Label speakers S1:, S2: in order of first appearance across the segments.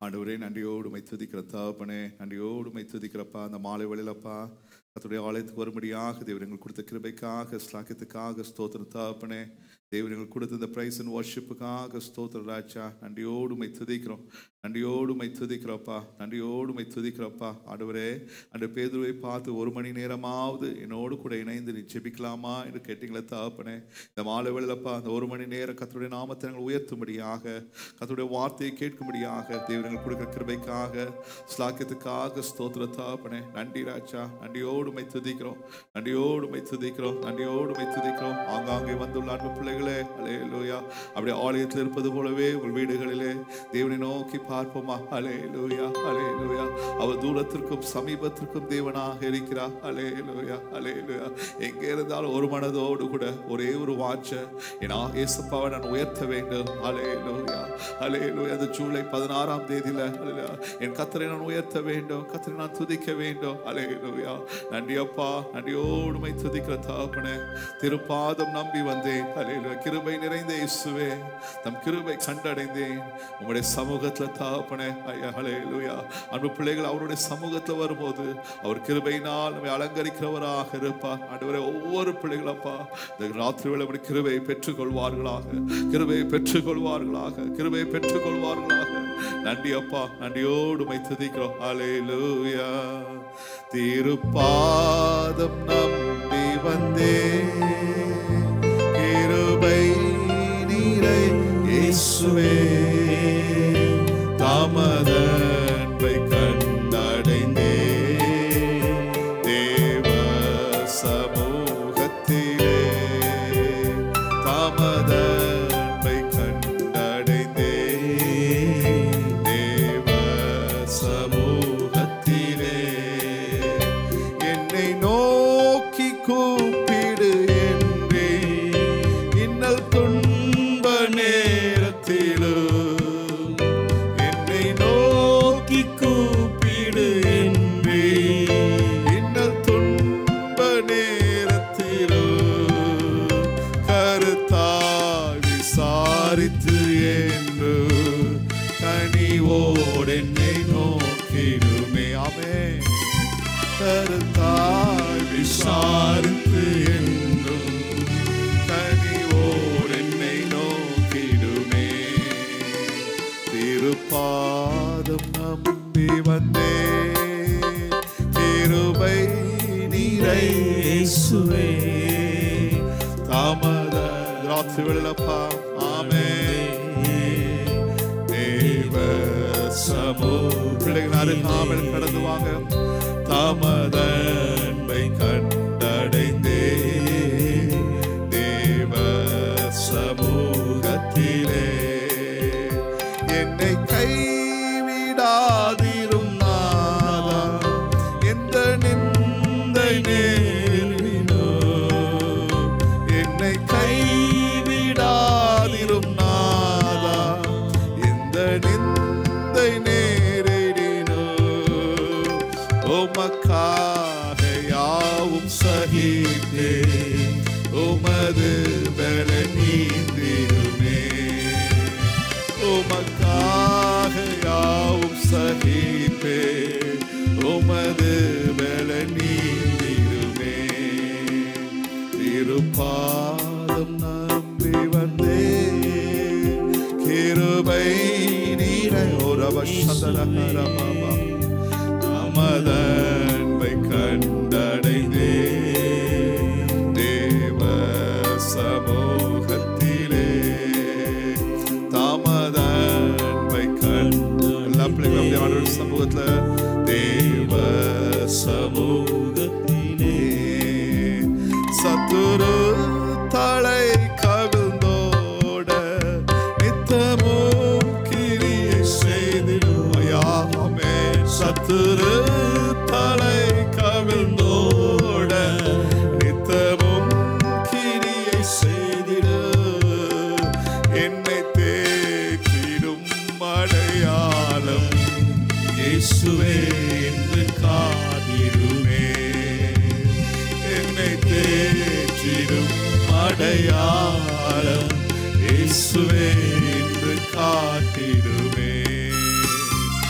S1: ஆண்டவரே நன்றியோடு மை துதிக்கிற தகப்பனே நன்றியோடு மை துதிக்கிறப்பா அந்த மாலை வேளையிலப்பா கத்துடைய ஆலயத்துக்கு வரும்படியாக தேவர் எங்களுக்கு கொடுத்த கிருபைக்காக ஸ்லாக்கியத்துக்காக ஸ்தோத்திர தகப்பனே தேவர் எங்களுக்கு கொடுத்த இந்த பிரைஸ் அண்ட் வர்ஷிப்புக்காக ஸ்தோத்திர ராஜா நன்றியோடு மை துதிக்கிறோம் நன்றியோடு மை துதிக்கிறோப்பா நன்றியோடு மை துதிக்கிறோப்பா ஆண்டவரே அந்த பேதுருவை பார்த்து ஒரு மணி நேரமாவது என்னோடு கூட இணைந்து நீ ஜெபிக்கலாமா என்று கேட்டீங்களே தகப்பனே இந்த மாலை வேளையிலப்பா அந்த ஒரு மணி நேரம் கத்துடைய நாமத்தை நாங்கள் உயர்த்தும்படியாக கத்துடைய வார்த்தையை கேட்கும்படியாக தேவர் எங்களுக்கு கொடுக்கிற கிருபைக்காக ஸ்லாக்கியத்துக்காக ஸ்தோத்திர தகப்பனே நன்றி ராஜா நன்றியோடு மை துதிக்கிறோம் நன்றியோடு மை துதிக்கிறோம் நன்றியோடு மை துதிக்கிறோம் ஆங்காங்கே வந்துள்ள அன்பு பிள்ளைகளே அலே லூயா அப்படியே ஆலயத்தில் இருப்பது போலவே உங்கள் வீடுகளிலே தேவனை நோக்கி பார்ப்போமா அலே லூயா அலே லூயா அவர் தூரத்திற்கும் சமீபத்திற்கும் தேவனாக இருக்கிறார் அலே லூயா அலே லூயா எங்கே இருந்தாலும் ஒரு மனதோடு கூட ஒரே ஒரு வாட்ச என் ஏசப்பாவை நான் உயர்த்த வேண்டும் அலே லூயா அலே லூயா அந்த ஜூலை பதினாறாம் தேதியில அல்லேலூயா, என் கத்தரை நான் உயர்த்த வேண்டும் கத்தரை நான் துதிக்க வேண்டும் அலே லூயா நன்றி அப்பா நன்றியோடு மை துதிக்கிற தகப்பனே திருப்பாதம் நம்பி வந்தேன் அலையில கிருபை நிறைந்த இயேசுவே தம் கிருபை கண்டடைந்தேன் உம்முடைய சமூகத்துல தகப்பனே ஐயா அலையிலுயா அன்பு பிள்ளைகள் அவருடைய சமூகத்துல வரும்போது அவர் கிருபையினால் நம்மை அலங்கரிக்கிறவராக இருப்பார் ஆண்டவரே ஒவ்வொரு பிள்ளைகளப்பா இந்த ராத்திரி வேளை அப்படி கிருபையை பெற்றுக்கொள்வார்களாக கிருபையை பெற்றுக்கொள்வார்களாக கிருபையை பெற்றுக்கொள்வார்களாக நன்றி அப்பா நன்றியோடு மை துதிக்கிறோம் அலையிலுயா திருப்பாதம் நம்பி வந்தேன் கிருபை நீரை இயேசுவே தாமதன்பை கண்டடைந்தே தேவ சமூகத்திலே தாமதன்பை கண்டடைந்தே தேவ சமூகத்திலே என்னை நோக்கி கூப்பிடு என்றே இன்னல் துன்ப நேரத்திலும் என்னை நோக்கி கூப்பிடு என்றே இன்னல் துன்ப நேரத்திலும் கருத்தாய் விசாரித்து என்று கனிவோடு என்னை நோக்கிடுமே ஆமே கருத்தாய் விசாரித்து என்றும் கனிவோடு என்னை நோக்கிடுமே திருப்பாதம் நம்பி வந்தே திருபை நீரை இயேசுவே தாமத ராத்திரி வேளையிலப்பா ஆமே தேவ சமூ பிள்ளைகள் அருகாமல் கடந்து வாங்க தாமதன்பை கண்டடைந்தே தேவ சமூகத்திலே என்னை கைவிடாதிரும் நாதா எந்த நிந்தை நேரினோ என்னை கைவிடாதிரும் நாதா எந்த நிந்தை நேரிடினோ உமக்காக யாவும் சகித்தே உமது பல நீந்திருமே உமக்காக யாவும் சகிப்பே உமது பல நீந்திருமே திருப்பாதம் நம்பி வந்தே கிருபை நீரை ஒரு அவசரமா நமதன்பை கண்டடைந்தே தேவ சமூகத்திலே தாமதன்பை கண்டு எல்லா பிள்ளைகளும் அப்படியே ஆண்டவர் சமூகத்துல தேவ சமூகத்திலே சத்துரு தலை கவிழ்ந்தோட நித்தமும் கிரியை செய்திடும் ஐயாமே சத்துரு தலை கவிழ்ந்தோட நித்தமும் கிரியை செய்திடு என்னை தேற்றிடும் அடையாளம் இயேசுவே என்று காதிருமே என்னை தேற்றிடும் அடையாளம் இயேசுவே என்று காட்டிடுமே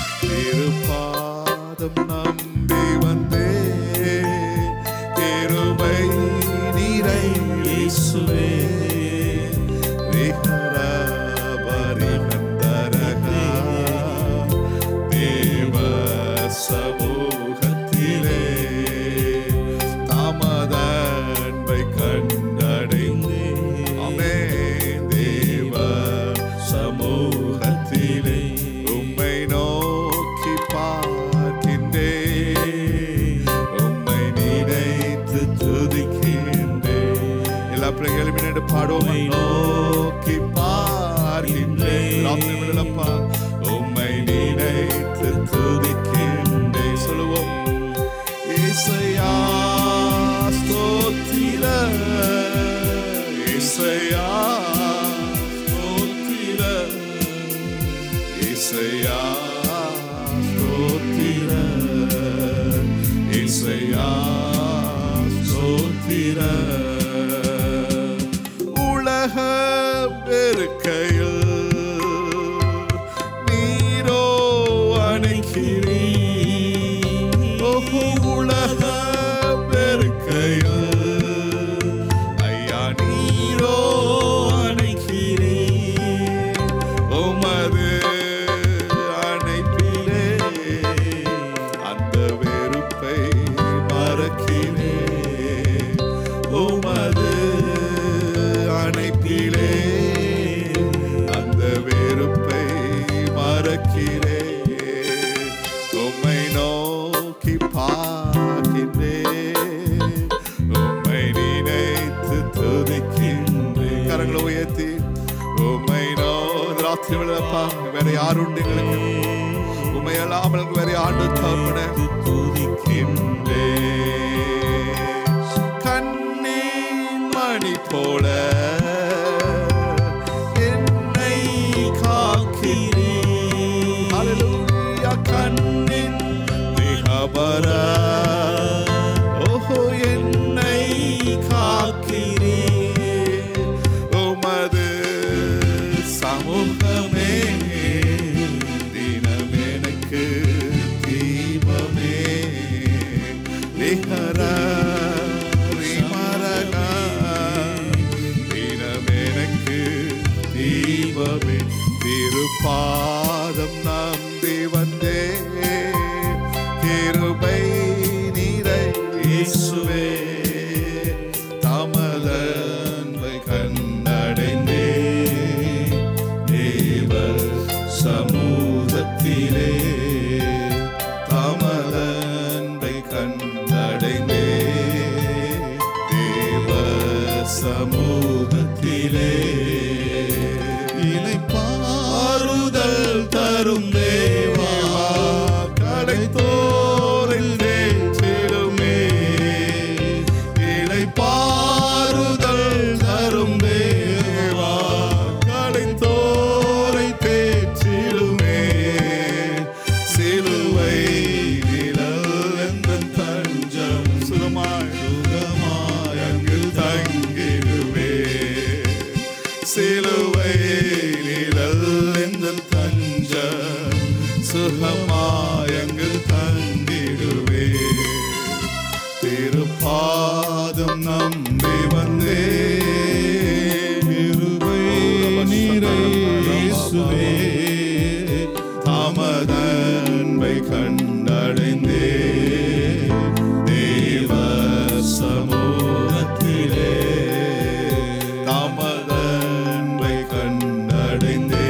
S1: எல்லா பிள்ளைகளும் எழுப்பினு பாடுவோம் நோக்கி பார்க்கின்றேன் ராத்திரி விடலப்பா உம்மை நினைத்து துதிக்கின்றேன் சொல்லுவோம் இசையா ஸ்தோத்திர இசையா ஸ்தோத்திர இசையா ஸ்தோத்திர இசையா ஸ்தோத்திர உலக பெருக்கையில் நீரோ அணைக்கிறீ ஓஹோ உலக பெருக்கையில் ஐயா நீரோ அணைக்கிறீ உமது அணைப்பிலே அந்த வெறுப்பை மறக்கிறே உமது அணைப்பிலே அந்த வெறுப்பை மறக்கிறே உம்மை நோக்கி பார்க்கின்றே உம்மை நினைத்து துதிக்கின்றேன் கரங்களை உயர்த்தி உம்மை நோ ராத்திரி விழப்பா வேற யாருண்டு எங்களுக்கு உண்மை அல்லாமல் எங்களுக்கு வேற ஆண்டு தகப்பன துதிக்கின்றே கண்ணீன் மணி போல என்னை காக்கிறீ Hallelujah. கண்ணின் மிகபர ஓஹோ என்னை காக்கிறீ உமது சமூகமே தினம் எனக்கு தீபமே நிகர விமரகா தினம் எனக்கு தீபமே திருப்பாதம் நம்பி வந்தே கிருபை நிறை இயேசுவே தமதன்பை கண்டடைந்தே தேவ சமூகத்திலே தமதன்பை கண்டடைந்தே தேவ சமூகத்திலே இலைப்பாறுதல் தரும் தேவா கடைத்தோரில் தேச்சிடுமே இலைப்பாறுதல் தரும் தேவா கடைத்தோரை தேச்சிடுமே சிலுவை நிழல் எந்த தஞ்சம் சுகமாய் சுகமாய் அங்கு தங்கிடுவே சிலுவை நிழல் எந்த தஞ்சம் சுகமாய் அங்கு தங்கிடுவே திருப்பாதம் நம்பி வந்தே கிருபை நீரை இயேசுவே தாமதன்பை கண்டடைந்தே தேவ சமூகத்திலே தாமதன்பை கண்டடைந்தே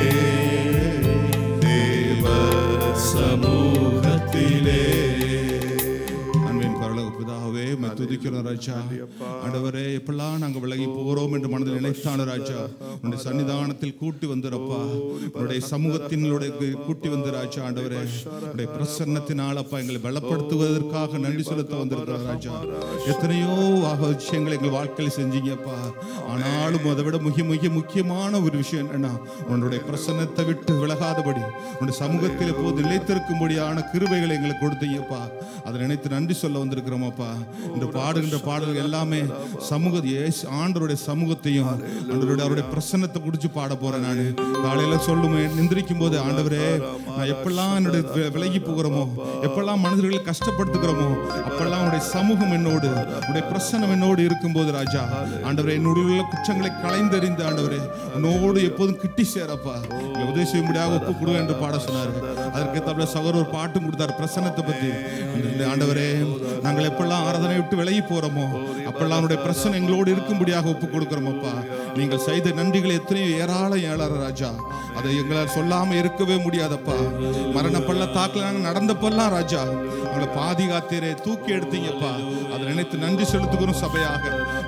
S1: தேவ சமூகத்திலே
S2: அன்பின் பரலோக பிதாவே உம்மை துதிக்கிறோம் ராஜா ஆண்டவரே எப்பெல்லாம் நாங்க விலகி போகிறோம் என்று மனதில் நினைத்தான ராஜா உன்னுடைய சன்னிதானத்தில் கூட்டி வந்திருப்பா உன்னுடைய சமூகத்தினுடைய கூட்டி வந்து ராஜா ஆண்டவரே உன்னுடைய பிரசன்னத்தினால் அப்பா எங்களை பலப்படுத்துவதற்காக நன்றி செலுத்த வந்திருக்கிறோம் ராஜா எத்தனையோ ஆக விஷயங்களை எங்கள் வாழ்க்கையில் செஞ்சீங்கப்பா ஆனாலும் அதை விட மிக மிக முக்கியமான ஒரு விஷயம் என்னன்னா உன்னுடைய பிரசன்னத்தை விட்டு விலகாதபடி உன்னுடைய சமூகத்தில் போது நிலைத்திருக்கும்படியான கிருபைகளை எங்களுக்கு கொடுத்தீங்கப்பா அதை நினைத்து நன்றி சொல்ல வந்திருக்கிறோமப்பா இந்த பாடுகின்ற பாடல்கள் எல்லாமே சமூக இயேசு- ஆண்டவருடைய சமூகத்தையும் ஆண்டவருடைய அவருடைய பிரசன்னத்தை குடிச்சு பாட போறேன் நான் காலையில சொல்லுமே நிந்திரிக்கும் போது ஆண்டவரே நான் எப்பெல்லாம் என்னுடைய வி- விலகி போகிறோமோ எப்பெல்லாம் மனிதர்களை கஷ்டப்படுத்துகிறோமோ அப்பெல்லாம் உடைய சமூகம் என்னோடு உடைய பிரசன்னம் என்னோடு இருக்கும்போது ராஜா ஆண்டவரே என்னுடைய உள்ள குற்றங்களை களைந்தறிந்து ஆண்டவரே உன்னோடு எப்போதும் கிட்டி சேரப்பா இங்க உதவி செய்யும்படியாக ஒப்பு கொடு என்று பாட சொன்னாரு அதற்கு தவிர சகோதரர் ஒரு பாட்டும் கொடுத்தார் பிரசன்னத்தை பத்தி இந்த ஆண்டவரே நாங்கள் எப்பெல்லாம் ஆராதனை விட்டு விலகி போறோமோ அப்பெல்லாம் அவருடைய பிரசனம் எங்களோடு இருக்கும்படியாக ஒப்பு கொடுக்கிறோம் அப்பா நீங்கள் செய்த நன்றிகள் எத்தனையோ ஏராளம் ஏழார ராஜா அதை எங்களால் சொல்லாம இருக்கவே முடியாதப்பா மரண பள்ளத்தாக்குல நாங்கள் நடந்தப்பெல்லாம் ராஜா உங்களை பாதுகாத்தீரே தூக்கி எடுத்தீங்கப்பா அதை நினைத்து நன்றி செலுத்துகிறோம் சபையாக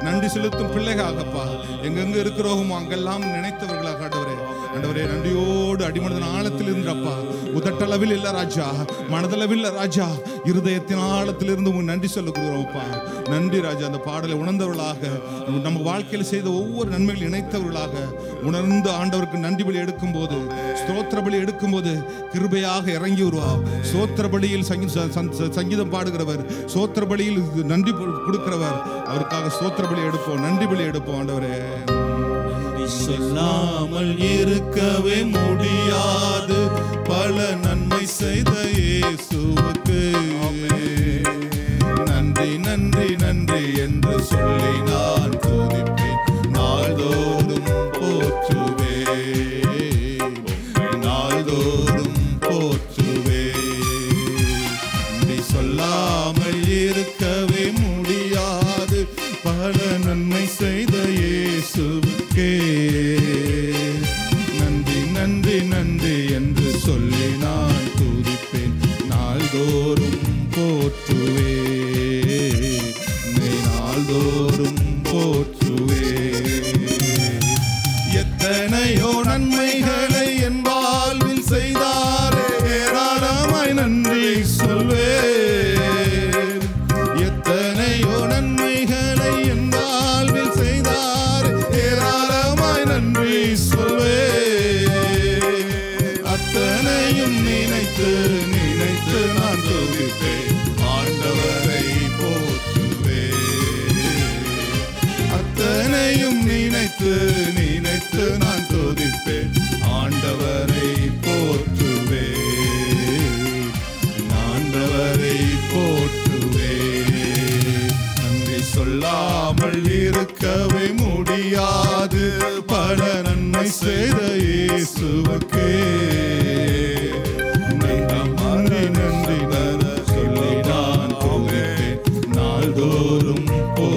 S2: நன்றி செலுத்தும் பிள்ளைகாகப்பா எங்கெங்க இருக்கிறோமோ அங்கெல்லாம் நினைத்தவர்களாக ஆண்டவரே ஆண்டவரே நன்றியோடு அடிமனதன் ஆழத்தில் இருந்தப்பா உதட்டளவில் இல்ல ராஜா மனதளவில் இல்ல ராஜா இருதயத்தின் ஆழத்தில் இருந்து உங்க நன்றி சொல்லுகிறோம்ப்பா நன்றி ராஜா அந்த பாடலை உணர்ந்தவர்களாக நம்ம வாழ்க்கையில் செய்த ஒவ்வொரு நன்மைகள் இணைத்தவர்களாக உணர்ந்து ஆண்டவருக்கு நன்றி பலி எடுக்கும் போது ஸ்தோத்திர பலி எடுக்கும் போது கிருபையாக இறங்கி வருவார் ஸ்தோத்திர பலியில் சங்கி- ச- ச- சங்கீதம் பாடுகிறவர் ஸ்தோத்திர பலியில் நன்றி கொடுக்கிறவர் அவருக்காக ஸ்தோத்திர பலி எடுப்போம் நன்றி பலி எடுப்போம் ஆண்டவரே
S3: சொல்லாமல் இருக்கவே முடியாது பல நன்மை செய்த இயேசுவுக்கு நன்றி நன்றி நன்றி என்று சொல்லி நான் துதிப்பேன் நாள்தோறும் போற்றுவேன் நாள்தோறும் போற்றுவேன் நன்றி சொல்லாமல் இருக்கவே முடியாது பல நன்மை செய்த இயேசுவுக்கே நன்றி நன்றி நன்றி என்று சொல்லி நான் துதிப்பேன் நாள்தோறும் போற்றுவே நாள்தோறும் போற்றுவே எத்தனையோ நன்மைகளை என் வாழ்வில் செய்தாரே ஏராளமாய் நன்றி சொல்வேன் எத்தனையோ நன்மைகளை என் வாழ்வில் செய்தார் ஏராளமாய் நன்றி சொல்வேன் அத்தனையும் நினைத்து நினைத்து நான் துதிப்பேன் ஆண்டவரை போற்றுவேன் அத்தனையும் நினைத்து நினைத்து நான் துதிப்பேன் ஆண்டவரை போற்றுவேன் ஆண்டவரை போற்றுவேன் நன்றி சொல்லாமல் இருக்கவே முடியாது பல நன்மை செய்த இயேசுவுக்கே நன்றி நன்றி நர சொல்லி நான் துதிப்பேன் நாள்தோறும்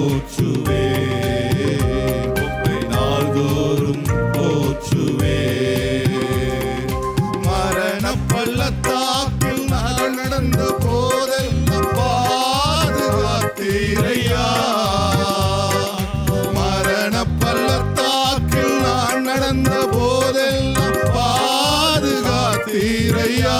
S3: போற்றுவேன் நாள்தோறும் போற்றுவேன் மரண பள்ளத்தாக்கில் நான் நடந்த போதெல்லாம் பாதுகாத்தீரையா மரண பள்ளத்தாக்கில் நான் நடந்த போதெல்லாம் பாதுகாத்தீரையா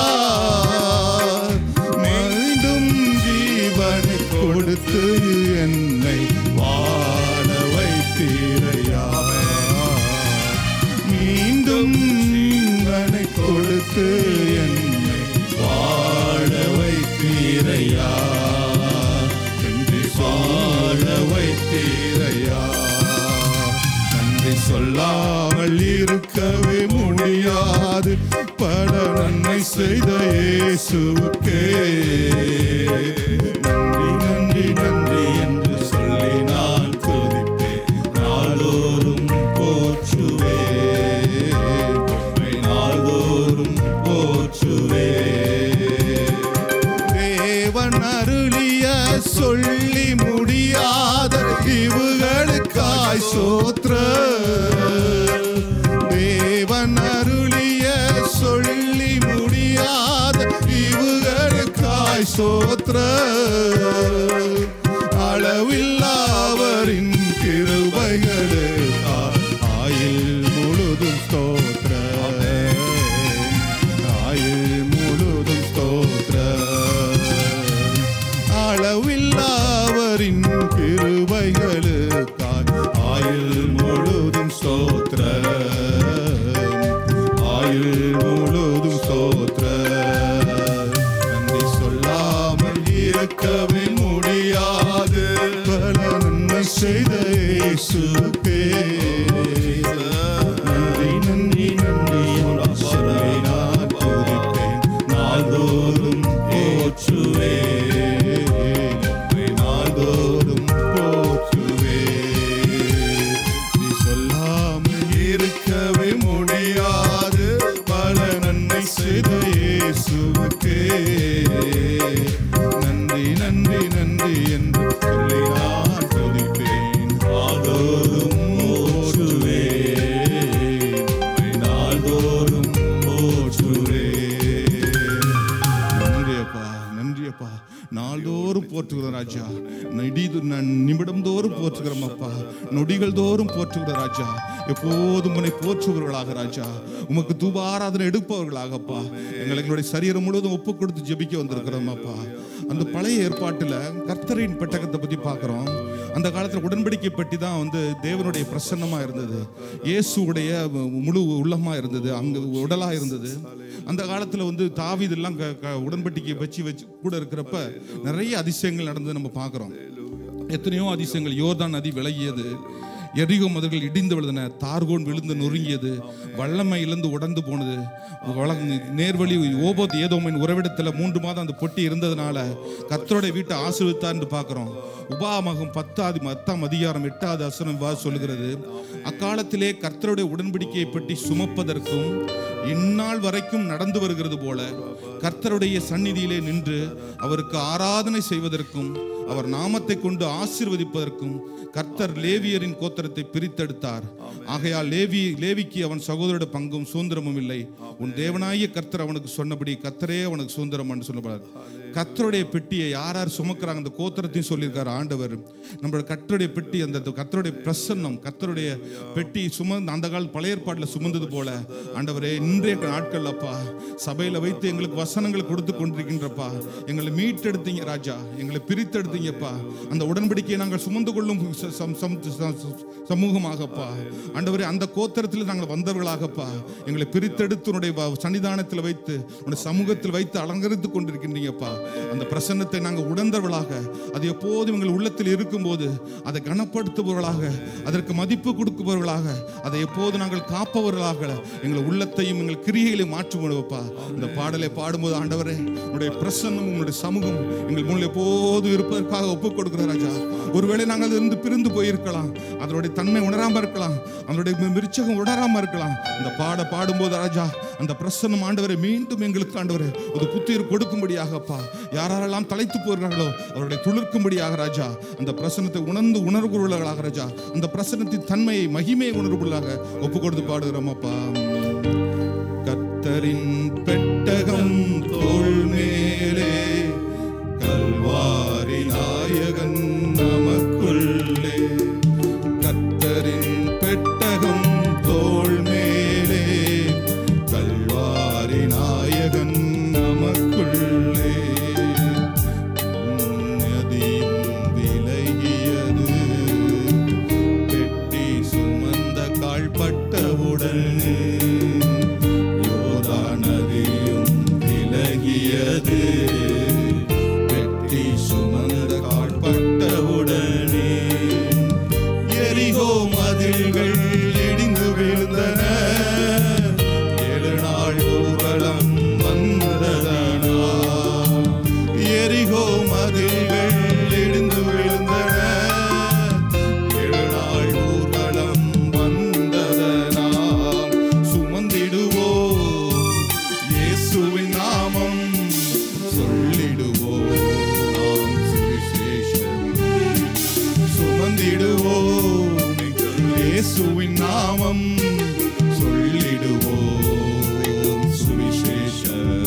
S3: மீண்டும் ஜீவனை கொடுத்து என்னை வாழ வைத்தீரையா மீண்டும் ஜீவனை கொடுத்து என்னை வாழ வைத்தீரையா என்று வாழ வைத்தீரையா நன்றி சொல்லாமல் இருக்கவே முடியாது பல நன்மை செய்த இயேசுவுக்கே நன்றி நன்றி நன்றி என்று சொல்லி நான் துதிப்பேன் நாளோறும் போற்றுவேன் உம்மை நாள்தோறும் போற்றுவேன் தேவன் அருளிய சொல்லி முடியாத இவுகளுக்காய் சோத்ர தேவன் அருளிய சொல்லி முடியாத இவுகளுக்காய் சோத்ர அளவில்லாவரின் கிருபைகளுக்காய் ஆயில் முழுதும் ஸ்தோத்திர ஆயுள் முழுதும் ஸ்தோத்திர அளவில்லாவரின் கிருபைகளுக்காய் ஆயுள் முழுதும் ஸ்தோத்திர ஆயுள் முழுதும் ஸ்தோத்திர நன்றி சொல்லாமல் இருக்கவே முடியாது பல நன்மை செய்த இயேசுக்கே
S2: எல்லோரும் போற்றுகிற ராஜா எப்போதும் உன்னை போற்றுகிறவர்களாக ராஜா உமக்கு தூபாராதனை எடுப்பவர்களாகப்பா எங்களை எங்களுடைய சரீரம் முழுவதும் ஒப்பு கொடுத்து ஜெபிக்க வந்திருக்கிறோம் அப்பா அந்த பழைய ஏற்பாட்டுல கர்த்தரின் பெட்டகத்தை பத்தி பார்க்கிறோம் அந்த காலத்துல உடன்படிக்கை பெட்டி தான் வந்து தேவனுடைய பிரசன்னமா இருந்தது இயேசுவுடைய முழு உள்ளமா இருந்தது அங்க உடலா இருந்தது அந்த காலத்துல வந்து தாவீதெல்லாம் க- க- உடன்படிக்கை வச்சு வச்சு கூட இருக்கிறப்ப நிறைய அதிசயங்கள் நடந்து நம்ம பார்க்கிறோம் எத்தனையோ அதிசயங்கள் யோர்தான் நதி விலகியது எரிகோ மதர்கள் இடிந்து விழுந்தன தார்கோன் விழுந்து நொறுங்கியது வல்லமை இழந்து உடந்து போனது வள- நேர்வழி ஓபோத் ஏதோமின் உறவிடத்தில் மூன்று மாதம் அந்த பொட்டி இருந்ததுனால கர்த்தருடைய வீட்டை ஆசீர்வித்தார்னு பார்க்கிறோம் உபாமகம் பத்தாதி பத்தாம் அதிகாரம் எட்டாவது அசனம் வா சொல்லுகிறது அக்காலத்திலே கர்த்தருடைய உடன்படிக்கையை பற்றி சுமப்பதற்கும் இந்நாள் வரைக்கும் நடந்து வருகிறது போல கர்த்தருடைய சந்நிதியிலே நின்று அவருக்கு ஆராதனை செய்வதற்கும் அவர் நாமத்தை கொண்டு ஆசீர்வதிப்பதற்கும் கர்த்தர் லேவியரின் கோத்திரத்தை பிரித்தெடுத்தார் ஆகையால் லேவி லேவிக்கு அவன் சகோதரோட பங்கும் சுதந்திரமும் இல்லை உன் தேவனாகிய கர்த்தர் அவனுக்கு சொன்னபடி கர்த்தரே அவனுக்கு சுதந்திரம் என்று சொல்லப்படுறார் கர்த்தருடைய பெட்டியை யார் யார் சுமக்கிறாங்க அந்த கோத்திரத்தையும் சொல்லியிருக்காரு ஆண்டவர் நம்மளோட கர்த்தருடைய பெட்டி அந்த கர்த்தருடைய பிரசன்னம் கர்த்தருடைய பெட்டி சுமந்து அந்த கால பழைய ஏற்பாட்டில் சுமந்தது போல ஆண்டவரே இன்றைய நாட்கள் அப்பா சபையில வைத்து எங்களுக்கு வசனங்களை கொடுத்து கொண்டிருக்கின்றப்பா எங்களை மீட்டெடுத்தீங்க ராஜா எங்களை பிரித்தெடுத்தீங்கப்பா அந்த உடன்படிக்கையை நாங்கள் சுமந்து கொள்ளும் ச- சம்- சம்- ச- சமூகமாகப்பா ஆண்டவரே அந்த கோத்திரத்தில் நாங்கள் வந்தவர்களாகப்பா எங்களை பிரித்தெடுத்து உன்னுடைய வ- சன்னிதானத்தில் வைத்து உன்னுடைய சமூகத்தில் வைத்து அலங்கரித்துக் கொண்டிருக்கின்றீங்கப்பா அந்த பிரசன்னத்தை நாங்கள் உணர்ந்தவர்களாக அது எப்போதும் எங்கள் உள்ளத்தில் இருக்கும்போது அதை கனப்படுத்துபவர்களாக அதற்கு மதிப்பு கொடுப்பவர்களாக அதை எப்போது நாங்கள் காப்பவர்களாக எங்கள் உள்ளத்தையும் எங்கள் கிரியைகளை மாற்றுவோம்ப்பா இந்த பாடலை பாடும்போது ஆண்டவரே உன்னுடைய பிரசன்னம் உங்களுடைய சமூகம் எங்கள் முன்னில் எப்போது இருப்பதற்காக ஒப்புக் கொடுக்கிற ராஜா ஒருவேளை நாங்கள் இருந்து பிரிந்து போயிருக்கலாம் அதனுடைய தன்மை உணராம இருக்கலாம் அதனுடைய மி- விருட்சகம் உணராம இருக்கலாம் இந்த பாட பாடும்போது ராஜா அந்த பிரசன்னம் ஆண்டவரை மீண்டும் எங்களுக்கு ஆண்டவரே ஒரு புத்துயிர் கொடுக்கும்படியாகப்பா யாரெல்லாம் தலைத்து போகிறார்களோ அவருடைய துளிர்க்கும்படியாக ராஜா அந்த பிரசனத்தை உணர்ந்து உணர்வுள்ளவர்களாக ராஜா அந்த பிரசனத்தின் தன்மையை மகிமையை உணர்வுள்ளாக ஒப்பு கொடுத்து பாடுகிறோம் அப்பா கர்த்தரின் பெட்டகம் தோள் மேலே கல்வாரி நாயகன் நமக்குள்ளே கர்த்தரின் பெட்டகம் தோள் மேலே கல்வாரி நாயகன் நமக்குள்ளே நதியும் விலகியது பெட்டி சுமந்த கால்பட்டவுடன் யோதா நதியும் விலகியது பெட்டி சுமந்த கால்பட்டவுடனே எரிகோ மதில்கள் இடிந்து விழுந்தன ஏழு நாள் ஊர்வலம் வந்ததனா எரிகோ மதில்கள் இடிந்து விழுந்தன ஏழு நாள் ஊர்வலம் வந்ததனால் சுமந்திடுவோ இயேசுவின் நாமம் சொல்லிடுவோ நாம் சுவிசேஷம் சுமந்திடுவோம் இயேசுவின் நாமம் சொல்லிடுவோம் சுவிசேஷ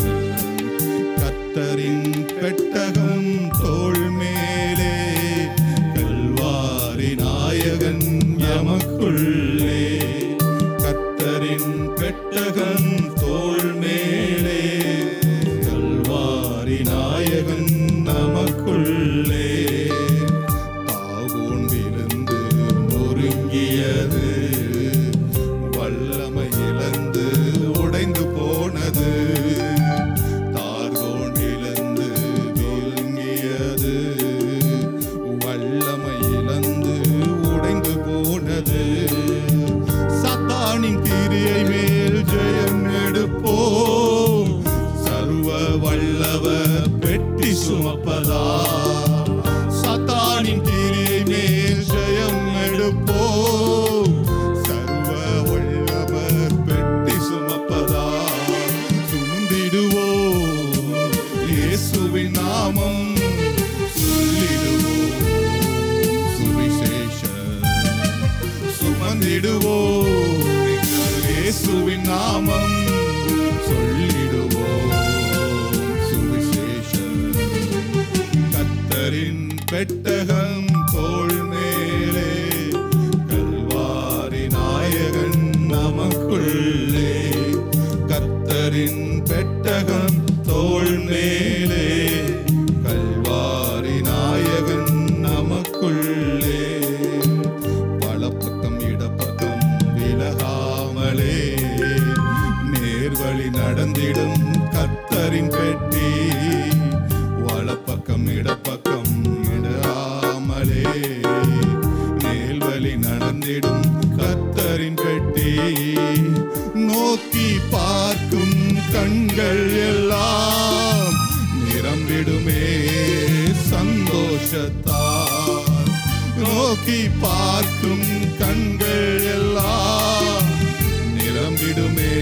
S2: கத்தரின் பெட்டகம் தோள் மேலே கல்வாரி நாயகன் எமக்குள்ளே கத்தரின் பெட்டகம் தோள் மேலே கல்வாரி நாயகன் நமக்குள்ளே தாகோன் விழுந்து நொறுங்கியது வல்லமை இழந்து உடைந்து போனது தார்கோன் இழந்து விழுங்கியது வல்லமை இழந்து உடைந்து போனது சத்தானின் கிரியை மேல் ஜெயம் எடுப்போம் சர்வ வல்லவர் பெட்டி சுமப்பதா சத்தானின் கிரியை மேல் ஜெயம் எடுப்போம் சர்வ வல்லவர் பெட்டி சுமப்பதா சுமந்திடுவோம் இயேசுவின் நாமம் சொல்லிடுவோம் சுவிசேஷம் சுமந்திடுவோம் இயேசுவின் நாமம் சொல்லிடுவோம் சுவிசேஷம் கத்தரின் பெட்டகம் தோள் மேலே கல்வா
S3: வழி நடந்திடும் கர்த்தரின் பெட்டி வலப்பக்கம் இடப்பக்கம் இடாமலே மேல் வழி நடந்திடும் கர்த்தரின் பெட்டி நோக்கி பார்க்கும் கண்கள் எல்லாம் நிரம்பிடுமே சந்தோஷத்தால் நோக்கி பார்க்கும் கண்கள் எல்லாம் நிரம்பிடுமே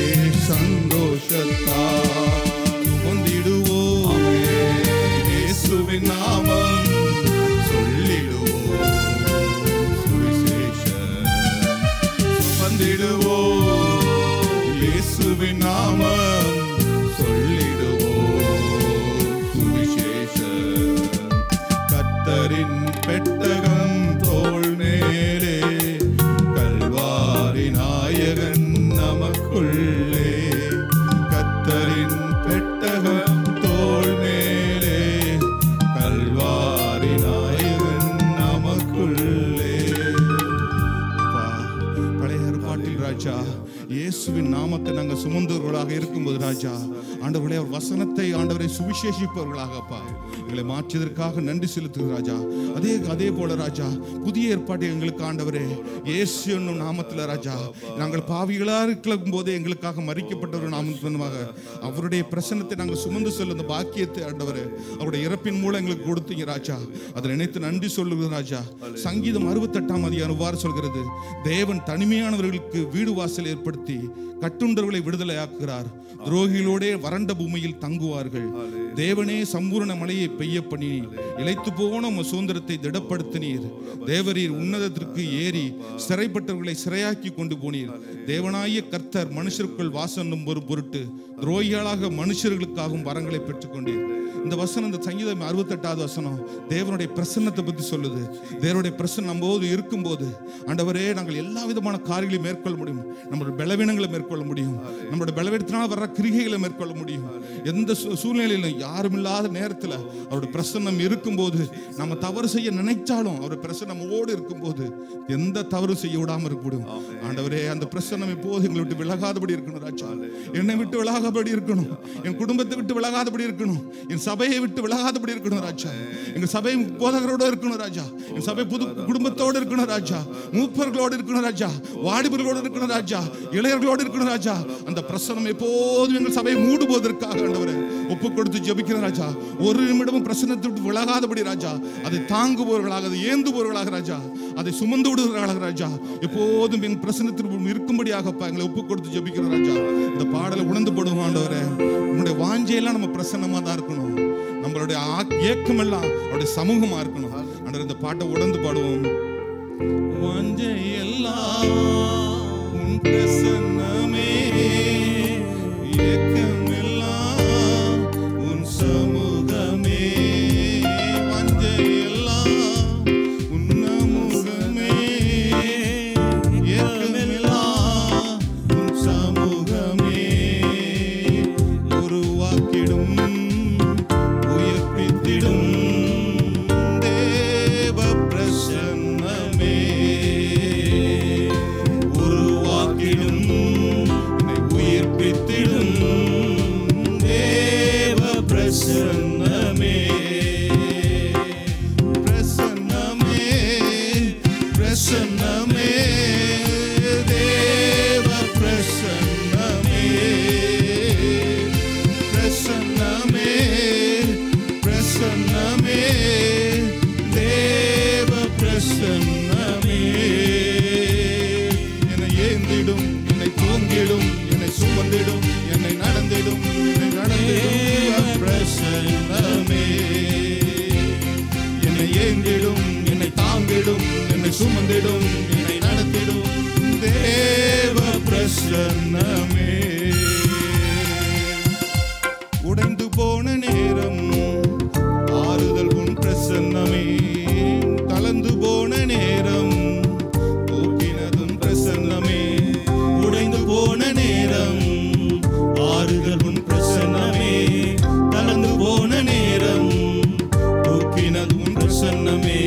S3: சந்தோஷத்தால் முந்திடுவோம் இயேசுவின் நாமம் சொல்லிடுவோம் சுவிசேஷம் வந்திடுவோம் இயேசுவின் நாமம் சொல்லிடுவோம் சுவிசேஷம் கத்தரின் பெட்டகம் தோள் மேலே கல்வாரி நாயகன் நமக்குள்ளே கத்தரின் பெட்டகம் தோள் மேலே கல்வாரி நாயகன் நமக்குள்ளே
S2: அப்பா, பழைய ஏற்பாட்டில் ராஜா இயேசுவின் நாமத்தை நாங்கள் சுமந்தவர்களாக இருக்கும்போது ராஜா ஆண்டவர்களே அவர் வசனத்தை ஆண்டவரை சுவிசேஷிப்பவர்களாக அப்பா எங்களை மாற்றியதற்காக நன்றி செலுத்துகிறோம் ராஜா அதே அதே போல ராஜா புதிய ஏற்பாட்டை எங்களுக்கு ஆண்டவரே இயேசு என்னும் நாமத்தில் ராஜா நாங்கள் பாவிகளா இருக்கும் போதே எங்களுக்காக மறிக்கப்பட்ட ஒரு நாமத்தினமாக அவருடைய பிரசன்னத்தை நாங்கள் சுமந்து செல்லும் அந்த பாக்கியத்தை ஆண்டவரே அவருடைய இறப்பின் மூலம் எங்களுக்கு கொடுத்தீங்க ராஜா அதை நினைத்து நன்றி சொல்லுகிறோம் ராஜா சங்கீதம் அறுபத்தெட்டாம் அதிகாரம் இவ்வாறு சொல்கிறது தேவன் தனிமையானவர்களுக்கு வீடு வாசல் ஏற்படுத்தி கட்டுண்டவர்களை விடுதலையாக்குகிறார் துரோகிகளோடே வறண்ட பூமியில் தங்குவார்கள் தேவனே சம்பூரண மழையை பெய்ய பண்ணினீர் இளைத்து போன உம் சுதந்திரத்தை திடப்படுத்தினீர் தேவரீர் உன்னதத்திற்கு ஏறி சிறைப்பட்டவர்களை சிறையாக்கி கொண்டு போனீர் தேவனாய கர்த்தர் மனுஷருக்குள் வாசனும் ஒரு பொருட்டு துரோகிகளாக மனுஷர்களுக்காகவும் வரங்களை பெற்றுக்கொண்டீர் இந்த வசனம் இந்த சங்கீதம் அறுபத்தெட்டாவது வசனம் தேவனுடைய பிரசன்னத்தை பத்தி சொல்லுது தேவனுடைய பிரசன்னம் நம்ம போது இருக்கும்போது ஆண்டவரே நாங்கள் எல்லா விதமான காரியங்களையும் மேற்கொள்ள முடியும் நம்மளுடைய பலவீனங்களை மேற்கொள்ள முடியும் நம்மளுடைய பலவீனத்தினால் வர்ற கிரிகைகளை மேற்கொள்ள முடியும் எந்த சூ- சூழ்நிலையிலும் யாரும் இல்லாத நேரத்தில் அவருடைய பிரசன்னம் இருக்கும்போது நம்ம தவறு செய்ய நினைச்சாலும் அவருடைய பிரசன்னம் ஓடு இருக்கும்போது எந்த தவறு செய்ய விடாம இருக்க முடியும் ஆண்டவரே அந்த பிரசன்னம் எப்போது எங்களை விட்டு விலகாதபடி இருக்கணும் ராஜா என்னை விட்டு விலகாதபடி இருக்கணும் என் குடும்பத்தை விட்டு விலகாதபடி இருக்கணும் என் சபையை விட்டு விலகாதபடி இருக்கணும் ராஜா எங்க சபை போதகரோட இருக்கணும் ராஜா என் சபை புது குடும்பத்தோடு இருக்கணும் ராஜா மூப்பர்களோடு இருக்கணும் ராஜா வாடிபர்களோடு இருக்கணும் ராஜா இளையர்களோடு இருக்கணும் ராஜா அந்த பிரசனம் எப்போதும் எங்கள் சபையை மூடுவதற்காக ஆண்டவரே ஒப்பு கொடுத்து ஜெபிக்கிறேன் ராஜா ஒரு நிமிடமும் பிரசனத்தை விட்டு விலகாதபடி ராஜா அதை தாங்குபவர்களாக அதை ஏந்துபவர்களாக ராஜா அதை சுமந்து விடுகிறார்கள் ராஜா எப்போதும் என் பிரசனத்திற்கு இருக்கும்படியாக அப்பா எங்களை ஒப்பு கொடுத்து ஜெபிக்கிறோம் ராஜா இந்த பாடலை உணர்ந்து போடுவோம் ஆண்டவரே உன்னுடைய வாஞ்சையெல்லாம் நம்ம பிரசன்னமா தான் இருக்கணும் நம்மளுடைய ஆ- ஏக்கம் எல்லாம் அவருடைய சமூகமா இருக்கணும் ஆண்டவர் இந்த பாட்டை உணர்ந்து பாடுவோம் வாஞ்சையெல்லாம் உன் பிரசன்னமே ஏக்கமெல்லாம் உன் சமூகமே வாஞ்சையெல்லாம் உன் முகமே ஏக்கமெல்லாம் உன் சமூகமே உருவாக்கிடும் உயிர்ப்பித்திடும் தேவ பிரசன்னமே உருவாக்கிடும் என்னை உயிர்ப்பித்திடும் தேவ பிரசன்னமே பிரசன்னமே பிரசன்னமே தேவ பிரசன்னமே பிரசன்னமே பிரசன்னமே தேவ பிரசன்னமே என்னை ஏந்திடும் என்னை தூங்கிடும் என்னை சுமந்திடும் என்னை நடந்திடும் என்னை நடந்திடும் பிரசன்னமே என்னை ஏந்திடும் என்னை தாங்கிடும் என்னை சுமந்திடும் என்னை நடத்திடும் தேவ பிரசன்னமே உடைந்து போன நேரம் ஆறுதல் உன் பிரசன்னமே கலந்து போன நேரம் போக்கினதும் பிரசன்னமே உடைந்து போன நேரம் ஆறுதல் உன் பிரசன்னமே கலந்து போன நேரம் போக்கினது உன் பிரசன்னமே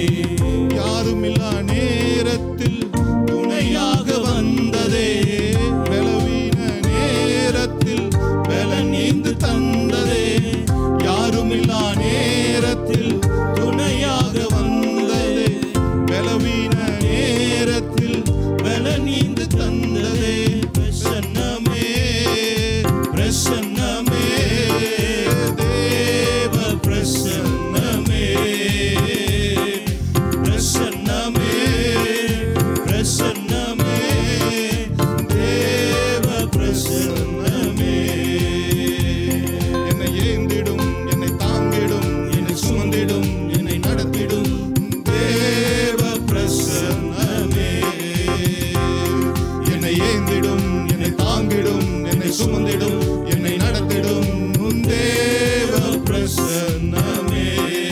S2: யாருமில்லா நேரத்தில் துணையாக வந்ததே பலவீன நீந்து தந்ததே பிரசன்னமே பிரசன்னமே தேவ பிரசன்னமே பிரசன்னமே பிரசன்னமே தேவ பிரசன்னமே என்னை ஏந்திடும் என்னை தாங்கிடும் என்னை சுமந்திடும் என்னை நடத்திடும் தேவ பிரசன்னமே என்னை ஏந்திடும் என்னை தாங்கிடும் என்னை சுமந்திடும் என்னை நடத்திடும் உன் தேவ பிரசன்னமே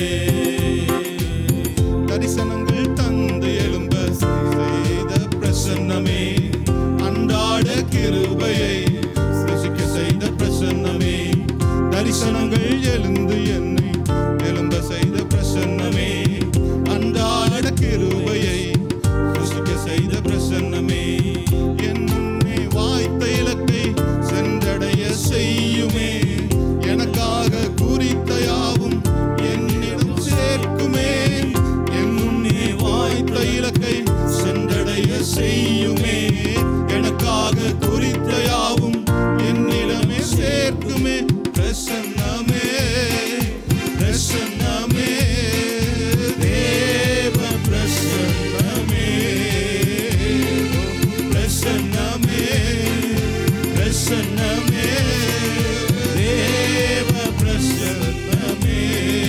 S2: தரிசனங்கள் தந்து எழும்ப செய்த பிரசன்னமே அன்றாட கிருபையை ரசிக்க செய்த பிரசன்னமே தரிசனங்கள் எழுந்து என்னை எழும்ப செய்த பிரசன்னமே அன்றாட கிருபையை ரசிக்க செய்த பிரசன்னமே என் முன்னே வாய்த்த இலக்கை சென்றடைய செய்யுமே எனக்காக குறித்த யாவும் என்னிடம் சேர்க்குமே என் முன்னே வாய்த்த இலக்கை சென்றடைய செய்யுமே எனக்காக குறித்த யாவும் என்னிடமே சேர்க்குமே பிரசன்னமே பிரசன்னமே தேவ பிரசன்னமே பிரசன்னமே பிரசன்னமே தேவ பிரசன்னமே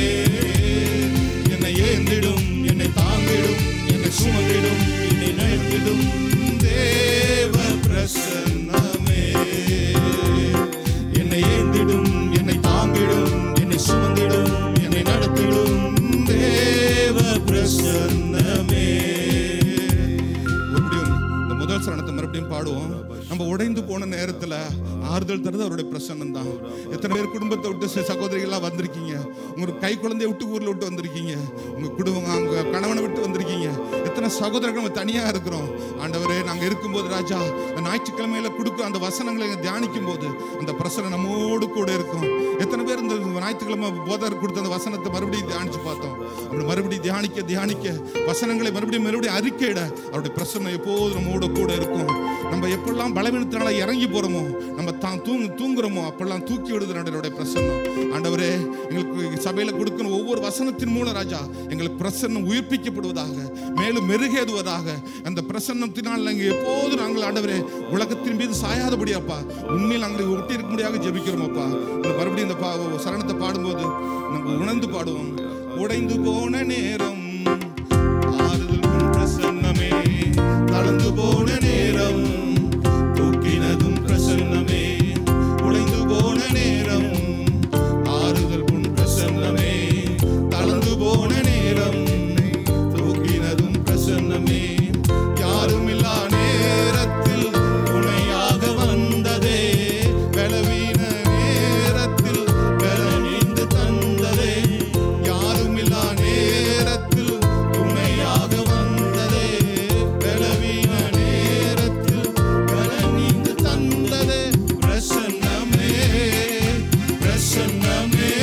S2: என்னை ஏந்திடும் என்னை தாங்கிடும் என்னை சுமந்திடும் என்னை நடத்திடும் தேவ பிரசன்னமே என்னை ஏந்திடும் என்னை தாங்கிடும் என்னை சுமந்திடும் என்னை நடத்திடும் தேவ பிரசன்னமே மறுபடியும் இந்த முதல் சரணத்தை மறுபடியும் பாடுவோம் நம்ம உடைந்து போன நேரத்துல ஆறுதல் தருது அவருடைய பிரசன்னம் தான் எத்தனை பேர் குடும்பத்தை விட்டு சி- சகோதரிகள்லாம் வந்திருக்கீங்க உங்க கை குழந்தைய விட்டு ஊர்ல விட்டு வந்திருக்கீங்க உங்க குடும்பம் உங்க கணவனை விட்டு வந்திருக்கீங்க எத்தனை சகோதரர்கள் நம்ம தனியா இருக்கிறோம் ஆண்டவரே நாங்க இருக்கும்போது ராஜா இந்த ஞாயிற்றுக்கிழமையில கொடுக்க அந்த வசனங்களை தியானிக்கும் போது அந்த பிரசனம் நம்மோடு கூட இருக்கும் எத்தனை பேர் இந்த ஞாயிற்றுக்கிழமை போதர் கொடுத்த அந்த வசனத்தை மறுபடியும் தியானிச்சு பார்த்தோம் அப்படி மறுபடியும் தியானிக்க தியானிக்க வசனங்களை மறுபடியும் மறுபடியும் அறிக்கையிட அவருடைய பிரசன்னம் எப்போதும் நம்மோட கூட இருக்கும் நம்ம எப்பெல்லாம் பலவீனத்தினால இறங்கி போறோமோ நம்ம தான் தூங்கு தூங்குறோமோ அப்பெல்லாம் தூக்கி விடுது அவருடைய பிரசன்னம் ஆண்டவரே எங்களுக்கு சபையில கொடுக்கிற ஒவ்வொரு வசனத்தின் மூலம் ராஜா எங்களுக்கு பிரசன்னம் உயிர்ப்பிக்கப்படுவதாக மேலும் மெருகேறுவதாக அந்த பிரசன்னத்தினால் நாங்கள் எப்போதும் நாங்கள் ஆண்டவரே உலகத்தின் மீது சாயாதபடி அப்பா உண்மையில் நாங்கள் ஒட்டி இருக்க முடியாத ஜெபிக்கிறோம் அப்பா இந்த மறுபடியும் இந்த பா சரணத்தை பாடும்போது நாங்கள் உணர்ந்து பாடுவோம் உடைந்து போன நேரம் ஆறுதல் உன் பிரசன்னமே தளர்ந்து போன நேரம் தூக்கினதும் பிரசன்னமே உடைந்து போன நேரம் ஆறுதல் உன் பிரசன்னமே தளர்ந்து போன நேரம் தூக்கினதும் பிரசன்னமே யாருமில்லா நேரத்தில் துணையாக வந்ததே பலவீன நேரத்தில் பலனீந்து தந்ததே யாருமில்லா நேரத்தில் துணையாக வந்ததே பலவீன நேரத்தில் பலனீந்து தந்ததே பிரசன்னமே பிரசன்னமே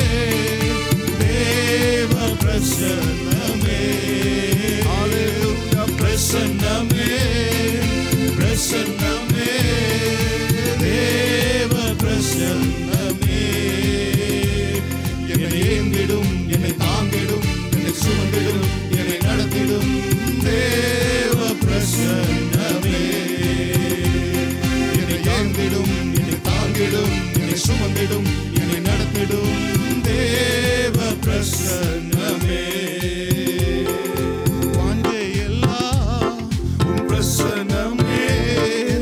S2: தேவ பிரசன்னமே பிரசன்னமே பிரசன்னமே தேவ பிரசன்னமே என்னை ஏந்திடும் என்னை தாங்கிடும் என்னை சுமந்திடும் என்னை நடத்திடும் தேவ பிரசன்னமே என்னை ஏந்திடும் என்னை தாங்கிடும் என்னை சுமந்திடும் என்னை நடத்திடும் தேவ பிரசன்னமே வாஞ்சையெல்லாம் உம் பிரசன்னமே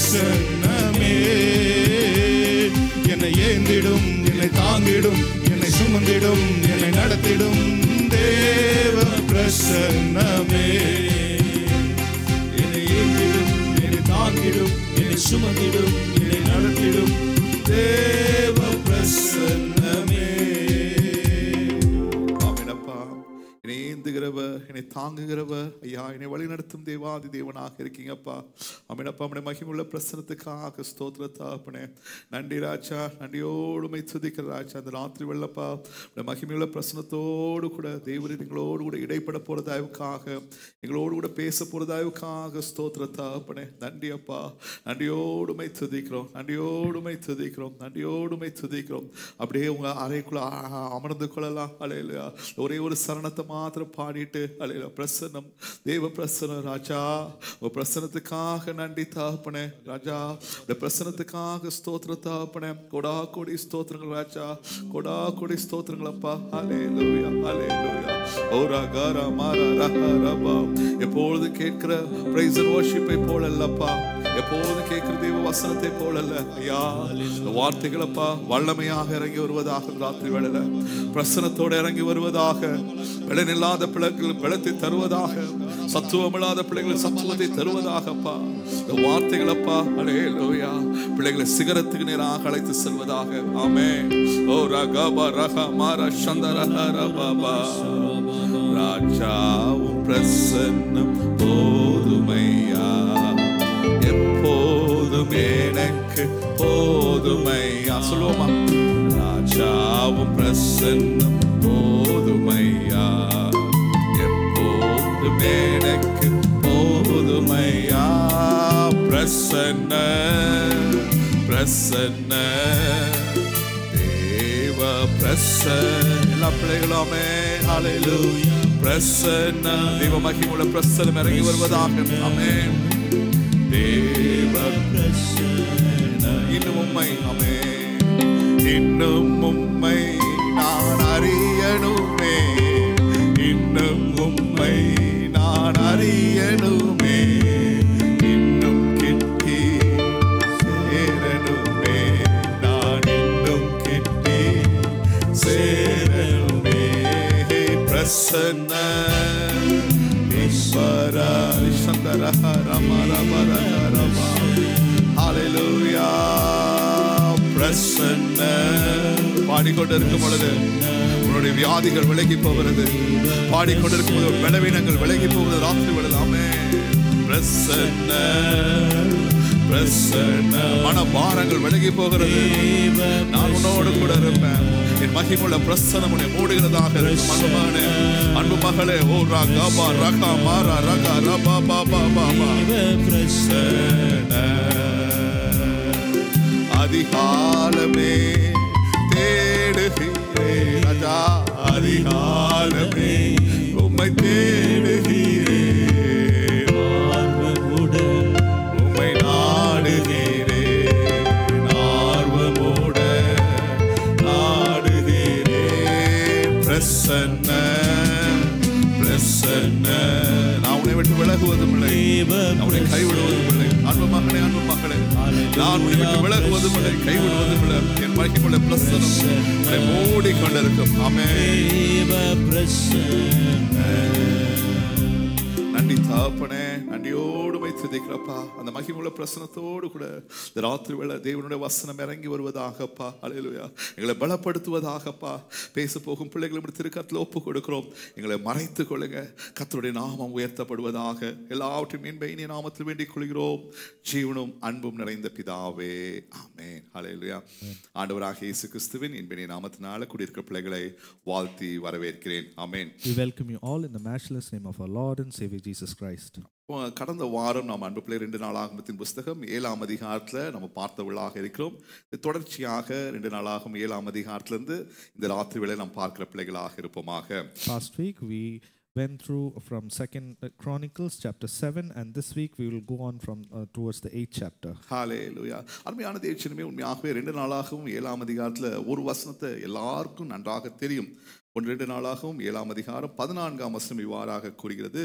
S3: பிரசன்னமே என்னை ஏந்திடும் என்னை தாங்கிடும் என்னை சுமந்திடும் என்னை நடத்திடும் தேவ பிரசன்னமே என்னை ஏந்திடும் என்னை தாங்கிடும் என்னை சுமந்திடும் என்னை நடத்திடும் தேவ பிரசன்னமே
S1: ஆமெனப்பா என்னை ஏந்துகிறவ என்னை தாங்குகிறவ ஐயா என்னை வழி நடத்தும் தேவாதி தேவனாக இருக்கீங்கப்பா அமீனப்பா நம்முடைய மகிமுள்ள பிரசனத்துக்காக ஸ்தோத்திர தாப்பனே நன்றி ராஜா நன்றியோடுமை துதிக்கிற ராஜா அந்த ராத்திரி வெள்ளப்பா இந்த மகிமையுள்ள பிரசனத்தோடு கூட தேவரி எங்களோடு கூட இடைப்பட போறதாவுக்காக எங்களோடு கூட பேச போறதாவுக்காக ஸ்தோத்திர தாப்பனே நன்றி அப்பா நன்றியோடுமை துதிக்கிறோம் நன்றியோடுமை துதிக்கிறோம் நன்றியோடுமை துதிக்கிறோம் அப்படியே உங்க அறைக்குள்ள அ- அமர்ந்து கொள்ளலாம் அலையிலையா ஒரே ஒரு சரணத்தை மாத்திரம் பாடிட்டு அலையில பிரசன்னம் தேவ பிரசனம் ராஜா உங்க பிரசனத்துக்காக நன்றி தாப்பனே ராஜா இந்த பிரசனத்துக்காக ஸ்தோத்திர தாப்பனே கொடா கொடி ஸ்தோத்திரங்கள் ராஜா கொடா கொடி ஸ்தோத்திரங்கள் அப்பா அலேலூயா அலேலூயா ஓ ரகா ரமா ரஹா ரபா எப்பொழுது கேட்கிற பிரைஸ் அண்ட் வர்ஷிப்பை போல அல்லப்பா எப்போது கேட்கிற தேவ வசனத்தை போல அல்ல ஐயா இந்த வார்த்தைகளப்பா வல்லமையாக இறங்கி வருவதாக ராத்திரி வேளையில பிரசனத்தோடு இறங்கி வருவதாக பலனில்லாத பிள்ளைகள் பலத்தை தருவதாக சத்துவமில்லாத பிள்ளைகள் சத்துவத்தை தருவதாகப்பா இந்த வார்த்தைகளப்பா அலே லோயா பிள்ளைகளை சிகரத்துக்கு நேராக அழைத்து செல்வதாக ஆமே ஓ ரகபா ரக மார சந்தரஹ ரபாபா ராஜாவும் பிரசன்னம் போதுமையா எப்போதும் எனக்கு போதுமையா சொல்லுவோமா ராஜாவும் பிரசன்னம் போதுமையா எப்போதும் எனக்கு போதுமையா பிரசன்ன பிரசன்ன தேவ பிரசன்ன எல்லா பிள்ளைகளுமே ஹalleluya பிரசன்ன தேவ மகிமுள்ள பிரசன்னம் இறங்கி வருவதாக ஆமென் தேவ இன்னும் உம்மை ஆமே இன்னும் உம்மை நான் அறியணுமே இன்னும் உம்மை நான் அறியணுமே இன்னும் கிட்டி சேரணுமே நான் இன்னும் கிட்டி சேரணுமே பிரசன்ன ஈஸ்வரா சந்தரஹ ரம ரம ரம ரம ஹalleluya பிரசன்ன பாடிக்கொண்டிருக்கும் பொழுது உன்னுடைய வியாதிகள் விலகி போகிறது பாடிக்கொண்டிருக்கும் போது பலவீனங்கள் விலகி போகிறது ராத்திரி விடலாமே பிரசன்ன பிரசன்ன மனபாரங்கள் விலகி போகிறது நான் உன்னோடு கூட இருப்பேன் என் மகிமுள்ள பிரசனம் உன்னை மூடுகிறதாக இருக்கும் அன்பு மகனே அன்பு மகளே ஓ ரகா பா ரகா மாரா ரகா ரபா பா பா பா பா அதிகாலமே தேடுகிறேன் ராஜா அதிகாலமே உம்மை தேடுகிறேன் உம்மை நாடுகிறேன் ஆர்வமோட நாடுகிறேன் பிரசன்ன பிரசன்ன நான் உன்னை விட்டு விலகுவதும் இல்லை நான் உன்னை கைவிடுவதும் இல்லை அன்பு மகனே அன்பு மகளே நான் உன்னை விட்டு விலகுவதும் இல்லை கைவிடுவதும் இல்லை என் மகிமுள்ள பிரசனம் உன்னை மூடி கொண்டிருக்கும் ஆமே நன்றி தாப்பனே நன்றியோடு மை துதிக்கிறப்பா அந்த மகிமுள்ள பிரசனத்தோடு கூட இந்த ராத்திரி வேளை தேவனுடைய வசனம் இறங்கி வருவதாகப்பா அலையிலுயா எங்களை பலப்படுத்துவதாகப்பா பேச போகும் பிள்ளைகளை திருக்கத்தில் ஒப்பு கொடுக்கிறோம் எங்களை மறைத்து கொள்ளுங்க கர்த்தருடைய நாமம் உயர்த்தப்படுவதாக எல்லாவற்றையும் மீன்பை இனி நாமத்தில் வேண்டிக் கொள்கிறோம் ஜீவனும் அன்பும் நிறைந்த பிதாவே ஆமென் அலையிலுயா ஆண்டவராக இயேசு கிறிஸ்துவின் இன்பினை நாமத்தினால குடியிருக்கிற பிள்ளைகளை வாழ்த்தி வரவேற்கிறேன் ஆமென்
S4: We welcome you all in the matchless name of our Lord and Savior Jesus Christ.
S1: கடந்த வாரம் நாம் அன்பு பிள்ளை ரெண்டு நாள் ஆகமத்தின் புஸ்தகம் ஏழாம் அதிகாரத்தில் நம்ம பார்த்தவர்களாக இருக்கிறோம் இது தொடர்ச்சியாக ரெண்டு நாளாகும் ஏழாம் அதிகாரத்திலிருந்து இந்த ராத்திரி வேளை நாம் பார்க்கிற பிள்ளைகளாக இருப்போமாக
S4: Last week we went through from Second Chronicles chapter seven, and this week we will go on from uh, towards the eighth chapter.
S1: ஹாலே லூயா அருமையான தேவச்சனமே உண்மையாகவே ரெண்டு நாளாகவும் ஏழாம் அதிகாரத்தில் ஒரு வசனத்தை எல்லாருக்கும் நன்றாக தெரியும் ஒன்று ரெண்டு நாளாகவும் ஏழாம் அதிகாரம் பதினான்காம் வசனம் இவ்வாறாக கூறுகிறது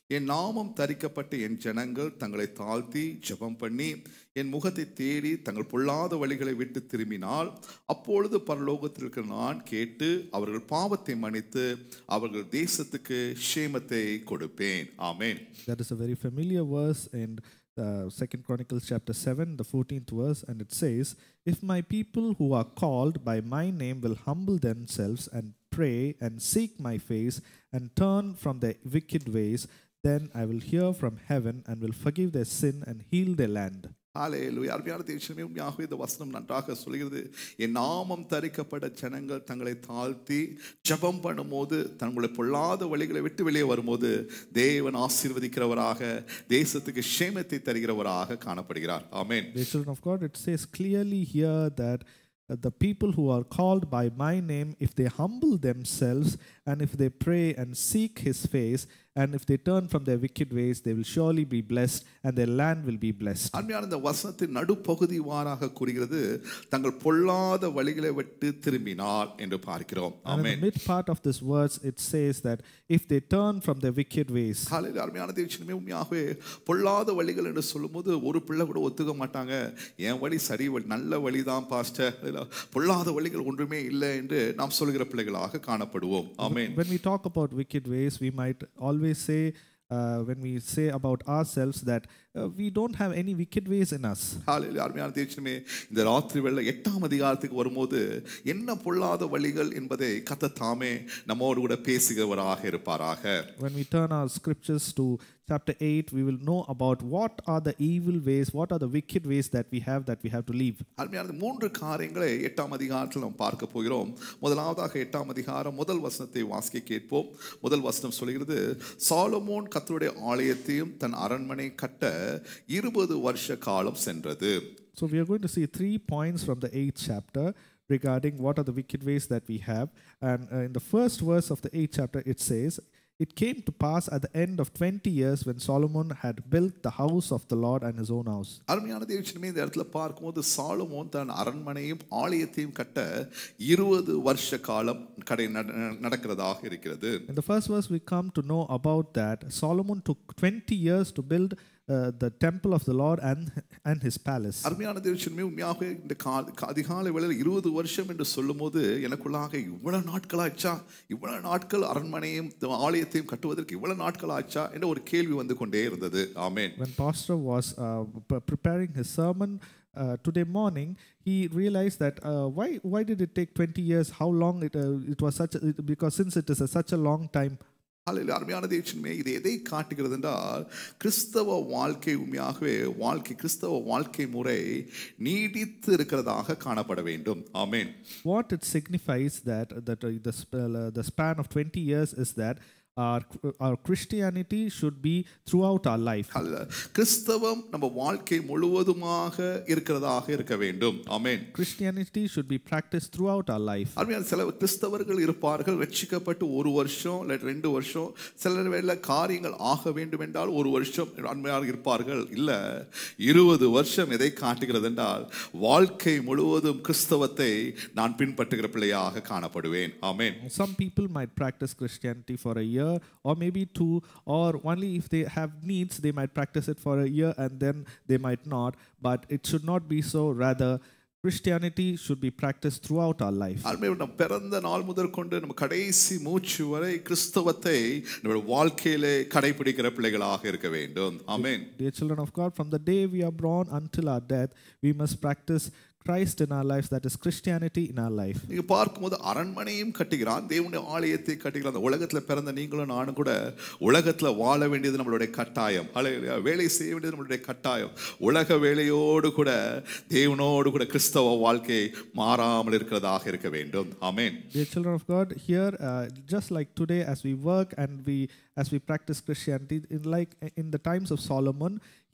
S1: என் நாமம் தரிக்கப்பட்ட என் ஜனங்கள் தங்களை தாழ்த்தி ஜெபம் பண்ணி என் முகத்தை தேடி தங்கள் பொல்லாத வழிகளை விட்டு திரும்பினால் அப்பொழுது பரலோகத்தில் இருக்கிற நான் கேட்டு அவர்கள் பாவத்தை மன்னித்து அவர்கள் தேசத்துக்கு ஷேமத்தை கொடுப்பேன் ஆமென்
S4: That is a very familiar verse in uh, Second Chronicles chapter 7, the 14th verse, and it says, If my people who are called by my name will humble themselves and pray and seek my face and turn from their wicked ways, then I will hear from heaven and will forgive their sin and heal their land.
S1: ஹalleluya அருமையான தேசமே உண்மையாகவே இந்த வசனம் நன்றாக சொல்கிறது என் நாமம் தரிக்கப்பட்ட ஜனங்கள் தங்களை தாழ்த்தி ஜெபம் பண்ணும்போது தங்களுடைய பொல்லாத வழிகளை விட்டு வெளியே வரும்போது தேவன் ஆசீர்வதிக்கிறவராக தேசத்துக்கு ஷேமத்தை தருகிறவராக காணப்படுகிறார் ஆமென்
S4: The children of God, it says clearly here that uh, the people who are called by my name, if they humble themselves and if they pray and seek his face, and if they turn from their wicked ways, they will surely be blessed and their land will be blessed.
S1: அருமையான இந்த வசனத்தின் நடுப்பகுதி வாராக கூறுகிறது தங்கள் பொல்லாத வழிகளை விட்டு திரும்பினால் என்று பார்க்கிறோம்
S4: And in
S1: amen
S4: the mid part of this verse, it says that if they turn from their wicked ways,
S1: காலையில் அருமையான தேவச்சனமே உண்மையாகவே பொல்லாத வழிகள் என்று சொல்லும்போது ஒரு பிள்ளை கூட ஒத்துக்க மாட்டாங்க என் வழி சரி வழி நல்ல வழிதான் பாஸ்டர் இல்ல, பொல்லாத வழிகள் ஒன்றுமே இல்லை என்று நாம் சொல்கிற பிள்ளைகளாக காணப்படுவோம் ஆமென்
S4: when we talk about wicked ways, we might always say, uh, when we say about ourselves that uh, we don't have any wicked ways in us.
S1: காலையில் அருமையான தேவச்சனமே இந்த ராத்திரி வேளை எட்டாம் அதிகாரத்துக்கு வரும்போது என்ன பொல்லாத வழிகள் என்பதை கத்த தாமே நம்மோடு கூட பேசுகிறவராக இருப்பாராக
S4: When we turn our scriptures to chapter 8, we will know about what are the evil ways, what are the wicked ways that we have that we have to leave.
S1: அருமையான மூன்று காரியங்களை எட்டாம் அதிகாரத்தில் நாம் பார்க்க போகிறோம் முதலாவதாக எட்டாம் அதிகாரம் முதல் வசனத்தை வாசிக்க கேட்போம் முதல் வசனம் சொல்கிறது சாலமோன் கர்த்தருடைய ஆலயத்தையும் தன் அரண்மனை கட்ட இருபது வருஷ காலம் சென்றது
S4: So we are going to see three points from the eighth chapter regarding what are the wicked ways that we have. And uh, in the first verse of the eighth chapter, it says, It came to pass at the end of 20 years when Solomon had built the house of the Lord and his own house.
S1: அருமையான தேவச்சனமே இந்த இடத்துல பார்க்கும்போது Solomon தன் அரண்மனையும் ஆலயத்தையும் கட்ட இருபது வருஷ காலம் கடை நட- நடக்கிறதாக இருக்கிறது
S4: In the first verse, we come to know about that Solomon took 20 years to build uh, the temple of the Lord and, and his palace.
S1: அருமையான தேவச்சனமே உண்மையாக இந்த கா- கா- அதிகாலை வேளையில் இருபது வருஷம் என்று சொல்லும்போது எனக்குள்ளாக இவ்வளவு நாட்கள் ஆச்சா இவ்வளவு நாட்கள் அரண்மனையும் ஆலயத்தையும் கட்டுவதற்கு இவ்வளவு நாட்கள் ஆச்சா என்ற ஒரு கேள்வி வந்து கொண்டே இருந்தது ஆமென்
S4: When Pastor was uh, pre- preparing his sermon uh, today morning, he realized that uh, why why did it take 20 years? How long it uh, it was such a, it- because since it is a, such a long time.
S1: அல்ல அருமையான தேவச்சனமே இது எதை காட்டுகிறது என்றால் கிறிஸ்தவ வாழ்க்கை உண்மையாகவே வாழ்க்கை கிறிஸ்தவ வாழ்க்கை முறை நீடித்து இருக்கிறதாக காணப்பட வேண்டும் ஆமென்
S4: What it signifies that that uh, the sp- uh, the span of 20 years is that our our Christianity should be throughout our life.
S1: அல்ல கிறிஸ்தவம் நம்ம வாழ்க்கை முழுவதுமாக இருக்கிறதாக இருக்க வேண்டும் ஆமென்
S4: Christianity should be practiced throughout our life.
S1: அருமையான சில கிறிஸ்தவர்கள் இருப்பார்கள் ரட்சிக்கப்பட்டு ஒரு வருஷம் இல்லை ரெண்டு வருஷம் சில வேளை காரியங்கள் ஆக வேண்டும் என்றால் ஒரு வருஷம் அண்மையாக இருப்பார்கள் இல்லை இருபது வருஷம் எதை காட்டுகிறது என்றால் வாழ்க்கை முழுவதும் கிறிஸ்தவத்தை நான் பின்பற்றுகிற பிள்ளையாக காணப்படுவேன் ஆமென்
S4: Some people might practice Christianity for a year or maybe two, or only if they have needs, they might practice it for a year and then they might not. But it should not be so. Rather, Christianity should be practiced throughout our life.
S1: அருமை நம் பிறந்த நாள் முதல் கொண்டு நம்ம கடைசி மூச்சு வரை கிறிஸ்தவத்தை நம்முடைய வாழ்க்கையிலே கடைபிடிக்கிற பிள்ளைகளாக இருக்க வேண்டும் ஆமென்
S4: Dear children of God, from the day we are born until our death, we must practice Christ in our lives, that is Christianity in our life.
S1: நீங்க பார்க்கும்போது அரண்மனையும் கட்டுகிறான் தேவனுடைய ஆலயத்தை கட்டுகிறான் அந்த உலகத்துல பிறந்த நீங்களும் நானும் கூட உலகத்துல வாழ வேண்டியது நம்மளுடைய கட்டாயம் ஹalleluya. வேலை செய்ய வேண்டியது நம்மளுடைய கட்டாயம் உலக வேலையோடு கூட தேவனோடு கூட கிறிஸ்தவ வாழ்க்கை மாறாமல் இருக்கிறதாக இருக்க வேண்டும் ஆமென்
S4: Dear children of God, here, uh, just like today, as we work and we as we practice Christianity, in like in the times of Solomon,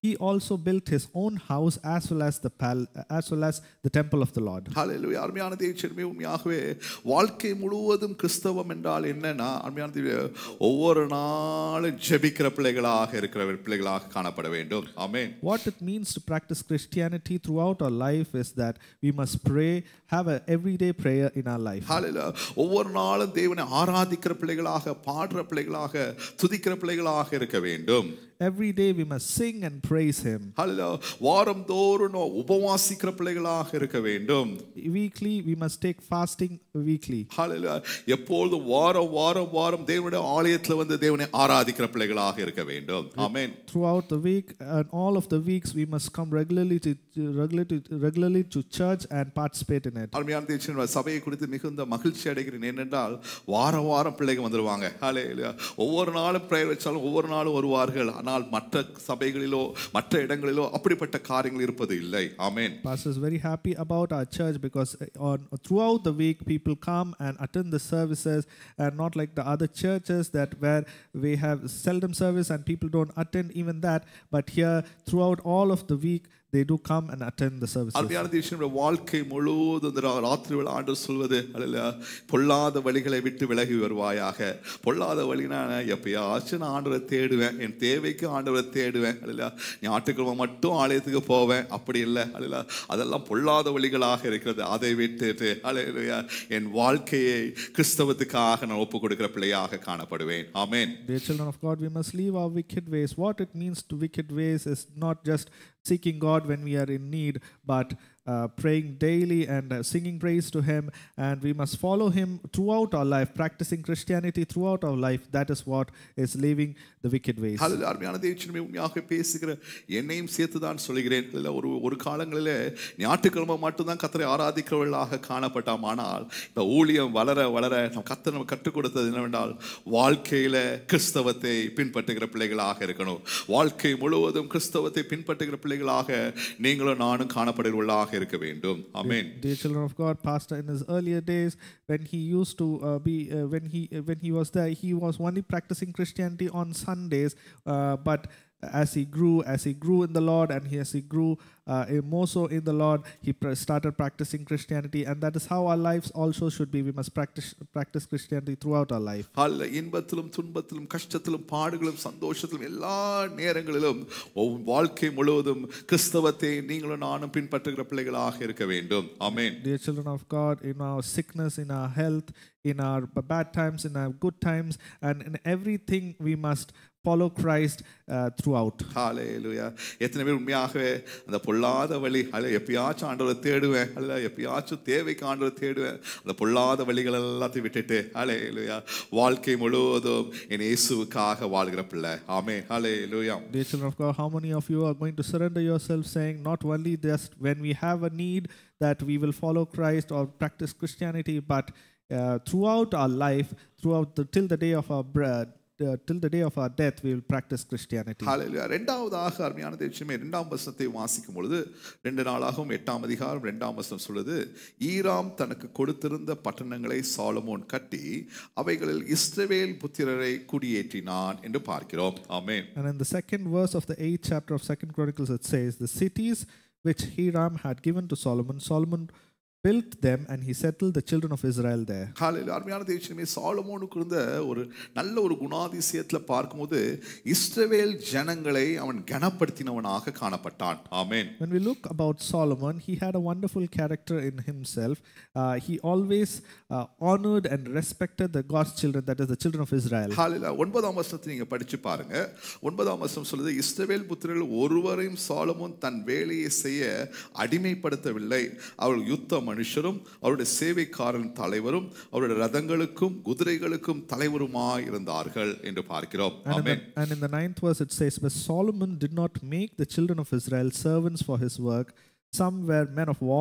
S4: he also built his own house as well as the pal- as well as the temple of the Lord.
S1: ஹalleluya அருமையான தேவச்சென்மை உண்மையாகவே வாழ்க்கை முழுவதும் கிறிஸ்தவம் என்றால் என்னன்னா அருமையான தேவ ஒவ்வொரு நாளும் ஜெபிக்கிற பிள்ளைகளாக இருக்கிற பிள்ளைகளாக காணப்பட வேண்டும் ஆமென்
S4: What it means to practice Christianity throughout our life is that we must pray, have an everyday prayer in our life.
S1: ஹalleluya ஒவ்வொரு நாளும் தேவனை ஆராதிக்கிற பிள்ளைகளாக பாடுற பிள்ளைகளாக துதிக்கிற பிள்ளைகளாக இருக்க வேண்டும்
S4: Every day we must sing and praise Him.
S1: ஹalleluya வாரம் தோறும் உபவாசிக்கிற பிள்ளைகளாக இருக்க வேண்டும்
S4: Weekly, we must take fasting weekly.
S1: ஹalleluya எப்பொழுதும் வாரம் வாரம் வாரம் தேவனுடைய ஆலயத்துல வந்து தேவனை ஆராதிக்கிற பிள்ளைகளாக இருக்க வேண்டும் ஆமென்
S4: Throughout the week and all of the weeks, we must come regularly to, to regularly to, regularly to church and participate in it.
S1: அருமையான தேவச்சன் சபையை குறித்து மிகுந்த மகிழ்ச்சி அடைகிறேன் ஏனென்றால் வாரம் வாரம் பிள்ளைங்க வந்துருவாங்க ஹalleluya ஒவ்வொரு நாளும் பிரேயர் வச்சாலும் ஒவ்வொரு நாளும் வருவார்கள் ஆனால் மற்ற சபைகளிலோ மற்ற இடங்களிலோ அப்படிப்பட்ட காரியங்கள் இருப்பது இல்லை ஆமென்
S4: Pastor is very happy about our church because uh, on throughout the week people come and attend the services and not like the other churches that where we have seldom service and people don't attend even that but here throughout all of the week they do come and attend the services
S1: அருமையான தேவனுடைய வாழ்க்கை முழுவதும் இந்த ரா- ராத்திரி வேளை ஆண்டு சொல்வது அல்ல பொல்லாத வழிகளை விட்டு விலகி வருவாயாக பொல்லாத வழினா எப்பயாச்சும் நான் ஆண்டவரை தேடுவேன் என் தேவைக்கு ஆண்டவரை தேடுவேன் அல்ல ஞாயிற்றுக்கிழமை மட்டும் ஆலயத்துக்கு போவேன் அப்படி இல்லை அல்ல அதெல்லாம் பொல்லாத வழிகளாக இருக்கிறது அதை விட்டுட்டு அல்ல என் வாழ்க்கையை கிறிஸ்தவத்துக்காக நான் ஒப்பு கொடுக்கிற பிள்ளையாக காணப்படுவேன் ஆமென்
S4: Dear children of God, we must leave our wicked ways. What it means to wicked ways is not just seeking God when we are in need, but uh, praying daily and uh, singing praise to Him. And we must follow Him throughout our life, practicing Christianity throughout our life. That is what is leaving the wicked ways.
S1: அல்லது அருமையான தேவச்சனமே உண்மையாக பேசுகிற என்னையும் சேர்த்து தான் சொல்கிறேன் இல்லை ஒரு ஒரு காலங்களில் ஞாயிற்றுக்கிழமை மட்டும்தான் கத்தரை ஆராதிக்கிறவர்களாக காணப்பட்டாம் ஆனால் இந்த ஊழியம் வளர வளர நம் கத்தர் நம்ம கற்றுக் கொடுத்தது என்னவென்றால் வாழ்க்கையில கிறிஸ்தவத்தை பின்பற்றுகிற பிள்ளைகளாக இருக்கணும் வாழ்க்கை முழுவதும் கிறிஸ்தவத்தை பின்பற்றுகிற பிள்ளைகளாக நீங்களும் நானும் காணப்படுகிறவர்களாக இருக்க வேண்டும் ஆமென்
S4: Dear children of God, Pastor, in his earlier days, when he used to uh, be, uh, when he uh, when he was there, he was only practicing Christianity on Sundays. Uh, but as he grew, as he grew in the Lord, and he, as he grew uh, eh, more so in the Lord, he pr- started practicing Christianity, and that is how our lives also should be. We must practice practice Christianity throughout our life.
S1: அல்ல இன்பத்திலும் துன்பத்திலும் கஷ்டத்திலும் பாடுகளும் சந்தோஷத்திலும் எல்லா நேரங்களிலும் ஒவ்வொரு வாழ்க்கை முழுவதும் கிறிஸ்தவத்தை நீங்களும் நானும் பின்பற்றுகிற பிள்ளைகளாக இருக்க வேண்டும் ஆமென்
S4: Dear children of God, in our sickness, in our health, in our b- bad times, in our good times, and in everything, we must follow Christ uh, throughout.
S1: ஹalleluya எத்தனை பேர் உண்மையாகவே அந்த பொல்லாத வழி அல்ல எப்பயாச்சும் ஆண்டவரை தேடுவேன் அல்ல எப்பயாச்சும் தேவைக்கு ஆண்டவரை தேடுவேன் அந்த பொல்லாத வழிகள் எல்லாத்தையும் விட்டுட்டு ஹalleluya வாழ்க்கை முழுவதும் என் இயேசுவுக்காக வாழ்கிற பிள்ளை ஆமே ஹalleluya
S4: Dear children of God, how many of you are going to surrender yourself, saying, not only just when we have a need that we will follow Christ or practice Christianity, but uh, throughout our life, throughout the, till the day of our bread, uh, till the day of our death, we will practice Christianity.
S1: ஹalleluya ரெண்டாவதாக அருமையான தேவச்சமே இரண்டாம் வசனத்தை வாசிக்கும் பொழுது ரெண்டு நாளாகவும் எட்டாம் அதிகாரம் ரெண்டாம் வசனம் சொல்லுது ஈராம் தனக்கு கொடுத்திருந்த பட்டணங்களை சாலமோன் கட்டி அவைகளில் இஸ்ரவேல் புத்திரரை குடியேற்றினான் என்று பார்க்கிறோம் ஆமென்
S4: And in the second verse of the eighth chapter of Second Chronicles, it says, The cities which Hiram had given to Solomon, Solomon built them and he settled the children of Israel there.
S1: ஹalleluya அருமையான தேவச்சமே சாலமோனுக்கு இருந்த ஒரு நல்ல ஒரு குணாதிசயத்தில் பார்க்கும்போது இஸ்ரவேல் ஜனங்களை அவன் கனப்படுத்தினவனாக காணப்பட்டான் ஆமென்
S4: When we look about Solomon, he had a wonderful character in himself. Uh, he always uh, honored and respected the God's children, that is, the children of Israel.
S1: ஹalleluya ஒன்பதாம் வசனத்தை நீங்க படிச்சு பாருங்க ஒன்பதாம் வசனம் சொல்லுது இஸ்ரவேல் புத்திரர்கள் ஒருவரையும் சாலமோன் தன் வேலையை செய்ய அடிமைப்படுத்தவில்லை அவர்கள் யுத்த மனுஷரும் அவருடைய சேவைக்காரன் தலைவரும் அவருடைய ரதங்களுக்கும் குதிரைகளுக்கும் தலைவருமாய் இருந்தார்கள் என்று பார்க்கிறோம்
S4: And in,
S1: amen
S4: the, and in the ninth verse it says, But Solomon did not make the children of Israel servants for his work. Some were men of war,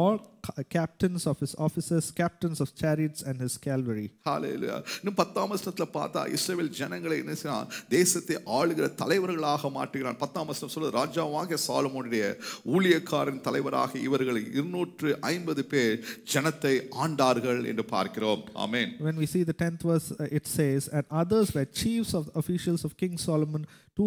S4: ca- captains of his officers, captains of chariots, and his cavalry.
S1: ஹalleluya இன்னும் பத்தாம் வசனத்துல பார்த்தா இஸ்ரவேல் ஜனங்களை என்ன செய்யறான் தேசத்தை ஆளுகிற தலைவர்களாக மாற்றுகிறான் பத்தாம் வசனம் சொல்லுது ராஜாவாகிய சாலமோனுடைய ஊழியக்காரன் தலைவராக இவர்கள் இருநூற்று ஐம்பது பேர் ஜனத்தை ஆண்டார்கள் என்று பார்க்கிறோம் ஆமென்
S4: When we see the 10th verse, uh, it says, And others were chiefs of officials of King Solomon,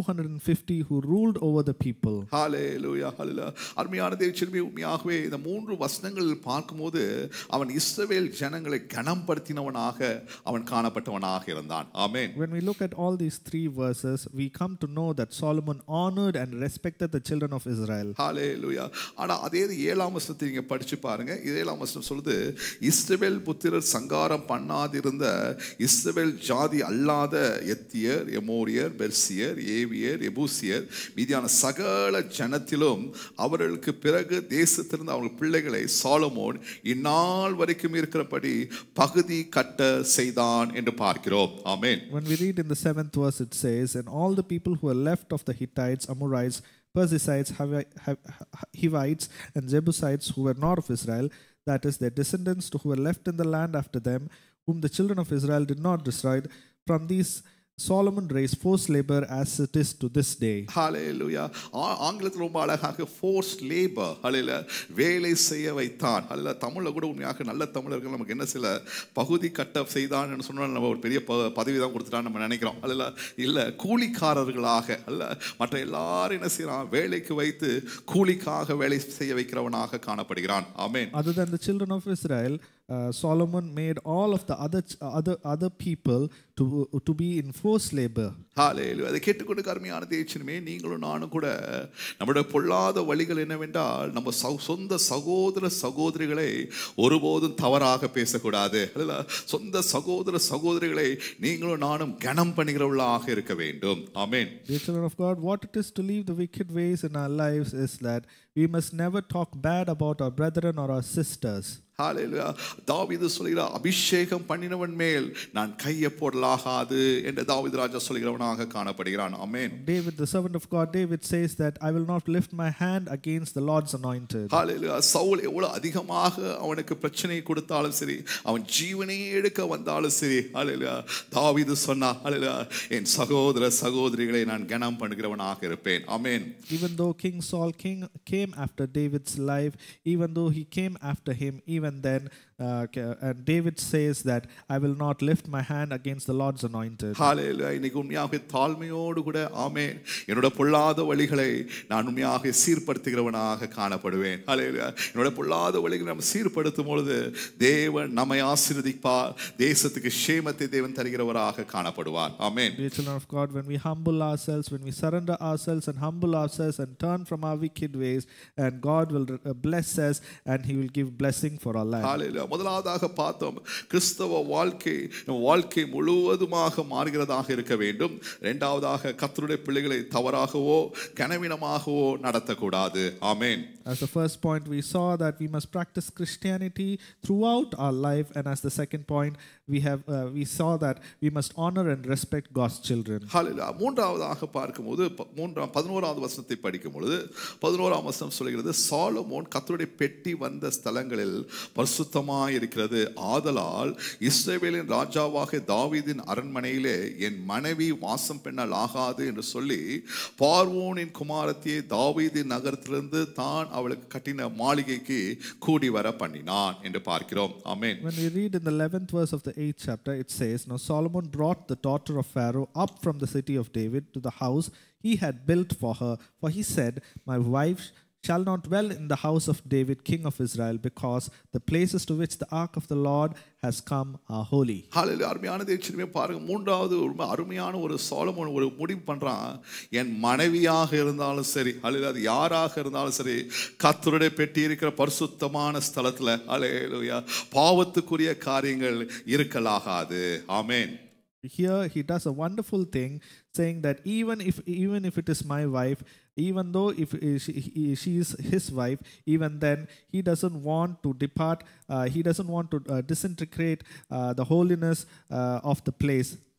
S4: 250 who ruled over the people.
S1: ஹalleluya ஹalleluya அருமையான தேவச்செல்வி உண்மையாகவே இந்த மூன்று வசனங்களில் பார்க்கும்போது அவன் இஸ்ரவேல் ஜனங்களை கனப்படுத்தினவனாக அவன் காணப்பட்டவனாக இருந்தான் ஆமென்
S4: When we look at all these three verses, we come to know that Solomon honored and respected the children of Israel.
S1: ஹalleluya ஆனா அதே இது ஏழாம் வசனத்தை நீங்க படிச்சு பாருங்க இது ஏழாம் வசனம் சொல்லுது இஸ்ரவேல் புத்திரர் சங்காரம் பண்ணாதிருந்த இஸ்ரவேல் ஜாதி அல்லாத எத்தியர் எமோரியர் பெர்சியர் ஏவியர் எபூசியர் மீதியான சகல ஜனத்திலும் அவர்களுக்கு பிறகு தேசத்திலிருந்து அவங்க பிள்ளைகளை சாலமோன் இந்நாள் வரைக்கும் இருக்கிறபடி பகுதி கட்ட செய்தான் என்று பார்க்கிறோம் ஆமென்
S4: When we read in the seventh verse, it says, And all the people who were left of the Hittites, Amorites, Perizzites, Havi- Hav- Hivites, and Jebusites who were not of Israel, that is, their descendants who were left in the land after them, whom the children of Israel did not destroy, from these Solomon raised forced labor as it is to this day.
S1: ஹalleluya ஆ- ஆங்கிலத்தில் ரொம்ப அழகாக force labour ஹalleluya வேலை செய்ய வைத்தான் ஹalleluya தமிழ்ல கூட உண்மையாக நல்ல தமிழர்கள் நமக்கு என்ன சில பகுதி கட்ட செய்தான்னு சொன்னால் நம்ம ஒரு பெரிய ப- பதவி தான் கொடுத்துட்டான்னு நம்ம நினைக்கிறோம் ஹalleluya இல்ல கூலிக்காரர்களாக அல்ல மற்ற எல்லாரும் என்ன செய்யறான் வேலைக்கு வைத்து கூலிக்காக வேலை செய்ய வைக்கிறவனாக காணப்படுகிறான் ஆமென்
S4: Other than the children of Israel, uh, Solomon made all of the other ch- other other people to to be in forced labor.
S1: ஹalleluya அதை கேட்டுக்கொண்டு அருமையான தேய்ச்சனுமே நீங்களும் நானும் கூட நம்முடைய பொல்லாத வழிகள் என்னவென்றால் நம்ம சௌ- சொந்த சகோதர சகோதரிகளை ஒருபோதும் தவறாக பேசக்கூடாது அல்ல சொந்த சகோதர சகோதரிகளை நீங்களும் நானும் கனம் பண்ணுகிறவர்களாக இருக்க வேண்டும் ஆமென்
S4: Dear children of God, what it is to leave the wicked ways in our lives is that we must never talk bad about our brethren or our sisters.
S1: ஹalleluya தாவீது சொல்கிறார் அபிஷேகம் பண்ணினவன் மேல் நான் கையை போடலாகாது என்று தாவீது ராஜா சொல்கிறவனாக காணப்படுகிறான் ஆமென்
S4: David, the servant of God, David says that I will not lift my hand against the Lord's anointed.
S1: ஹalleluya சவுல் எவ்வளவு அதிகமாக அவனுக்கு பிரச்சனை கொடுத்தாலும் சரி அவன் ஜீவனையே எடுக்க வந்தாலும் சரி ஹalleluya தாவீது சொன்னா ஹalleluya என் சகோதர சகோதரிகளை நான் கனம் பண்ணுகிறவனாக இருப்பேன் ஆமென்
S4: Even though King Saul king, came after David's life, even though he came after him, even then, uh, ca- and David says that I will not lift my hand against the Lord's anointed.
S1: ஹalleluya இன்னைக்கு உண்மையாக தாழ்மையோடு கூட ஆமென் என்னோட பொல்லாத வழிகளை நான் உண்மையாக சீர்படுத்துகிறவனாக காணப்படுவேன் ஹalleluya என்னோட பொல்லாத வழிகளை நம்ம சீர்படுத்தும் பொழுது தேவன் நம்மை ஆசீர்வதிப்பார் தேசத்துக்கு ஷேமத்தை தேவன் தருகிறவராக காணப்படுவார் ஆமென்
S4: Dear children of God, when we humble ourselves, when we surrender ourselves and humble ourselves and turn from our wicked ways, and God will uh, bless us and He will give blessing for our life.
S1: ஹalleluya முதலாவதாக பார்த்தோம் கிறிஸ்தவ வாழ்க்கை நம் வாழ்க்கை முழுவதுமாக மாறுகிறதாக இருக்க வேண்டும் இரண்டாவதாக கர்த்தருடைய பிள்ளைகளை தவறாகவோ கனவீனமாகவோ நடத்தக்கூடாது ஆமென்
S4: As the first point, we saw that we must practice Christianity throughout our life, and as the second point, we have uh, we saw that we must honor and respect God's children.
S1: ஹalleluya மூன்றாவதாக பார்க்கும்போது ப- மூன்றாம் பதினோராவது வசனத்தை படிக்கும் பொழுது பதினோராம் வசனம் சொல்கிறது சாலமோன் கர்த்தருடைய பெட்டி வந்த ஸ்தலங்களில் பரிசுத்தமாய் இருக்கிறது ஆதலால் இஸ்ரவேலின் ராஜாவாக தாவீதின் அரண்மனையிலே என் மனைவி வாசம் பெண்ணால் ஆகாது என்று சொல்லி பார்வோனின் குமாரத்தியை தாவீதின் நகரத்திலிருந்து தான் அவளுக்கு கட்டின மாளிகைக்கு கூடி வர பண்ணினான் என்று பார்க்கிறோம் ஆமென்
S4: When we read in the 11th verse of the 8th chapter, it says, Now Solomon brought the daughter of Pharaoh up from the city of David to the house he had built for her, for he said, My wife shall not dwell in the house of David, king of Israel, because the places to which the ark of the Lord has come are holy.
S1: ஹalleluya அருமையான தேய்ச்சிலுமே பாருங்க மூன்றாவது ஒரு ம- அருமையான ஒரு Solomon ஒரு முடிவு பண்றான் என் மனைவியாக இருந்தாலும் சரி அல்லது அது யாராக இருந்தாலும் சரி கத்தருடைய பெட்டி இருக்கிற பரிசுத்தமான ஸ்தலத்துல ஹalleluya பாவத்துக்குரிய காரியங்கள் இருக்கலாகாது ஆமென்
S4: Here he does a wonderful thing, saying that even if even if it is my wife, even though if she, he- she is his wife, even then he doesn't want to depart. Uh, he doesn't want to uh, disintegrate uh, the holiness uh, of the place.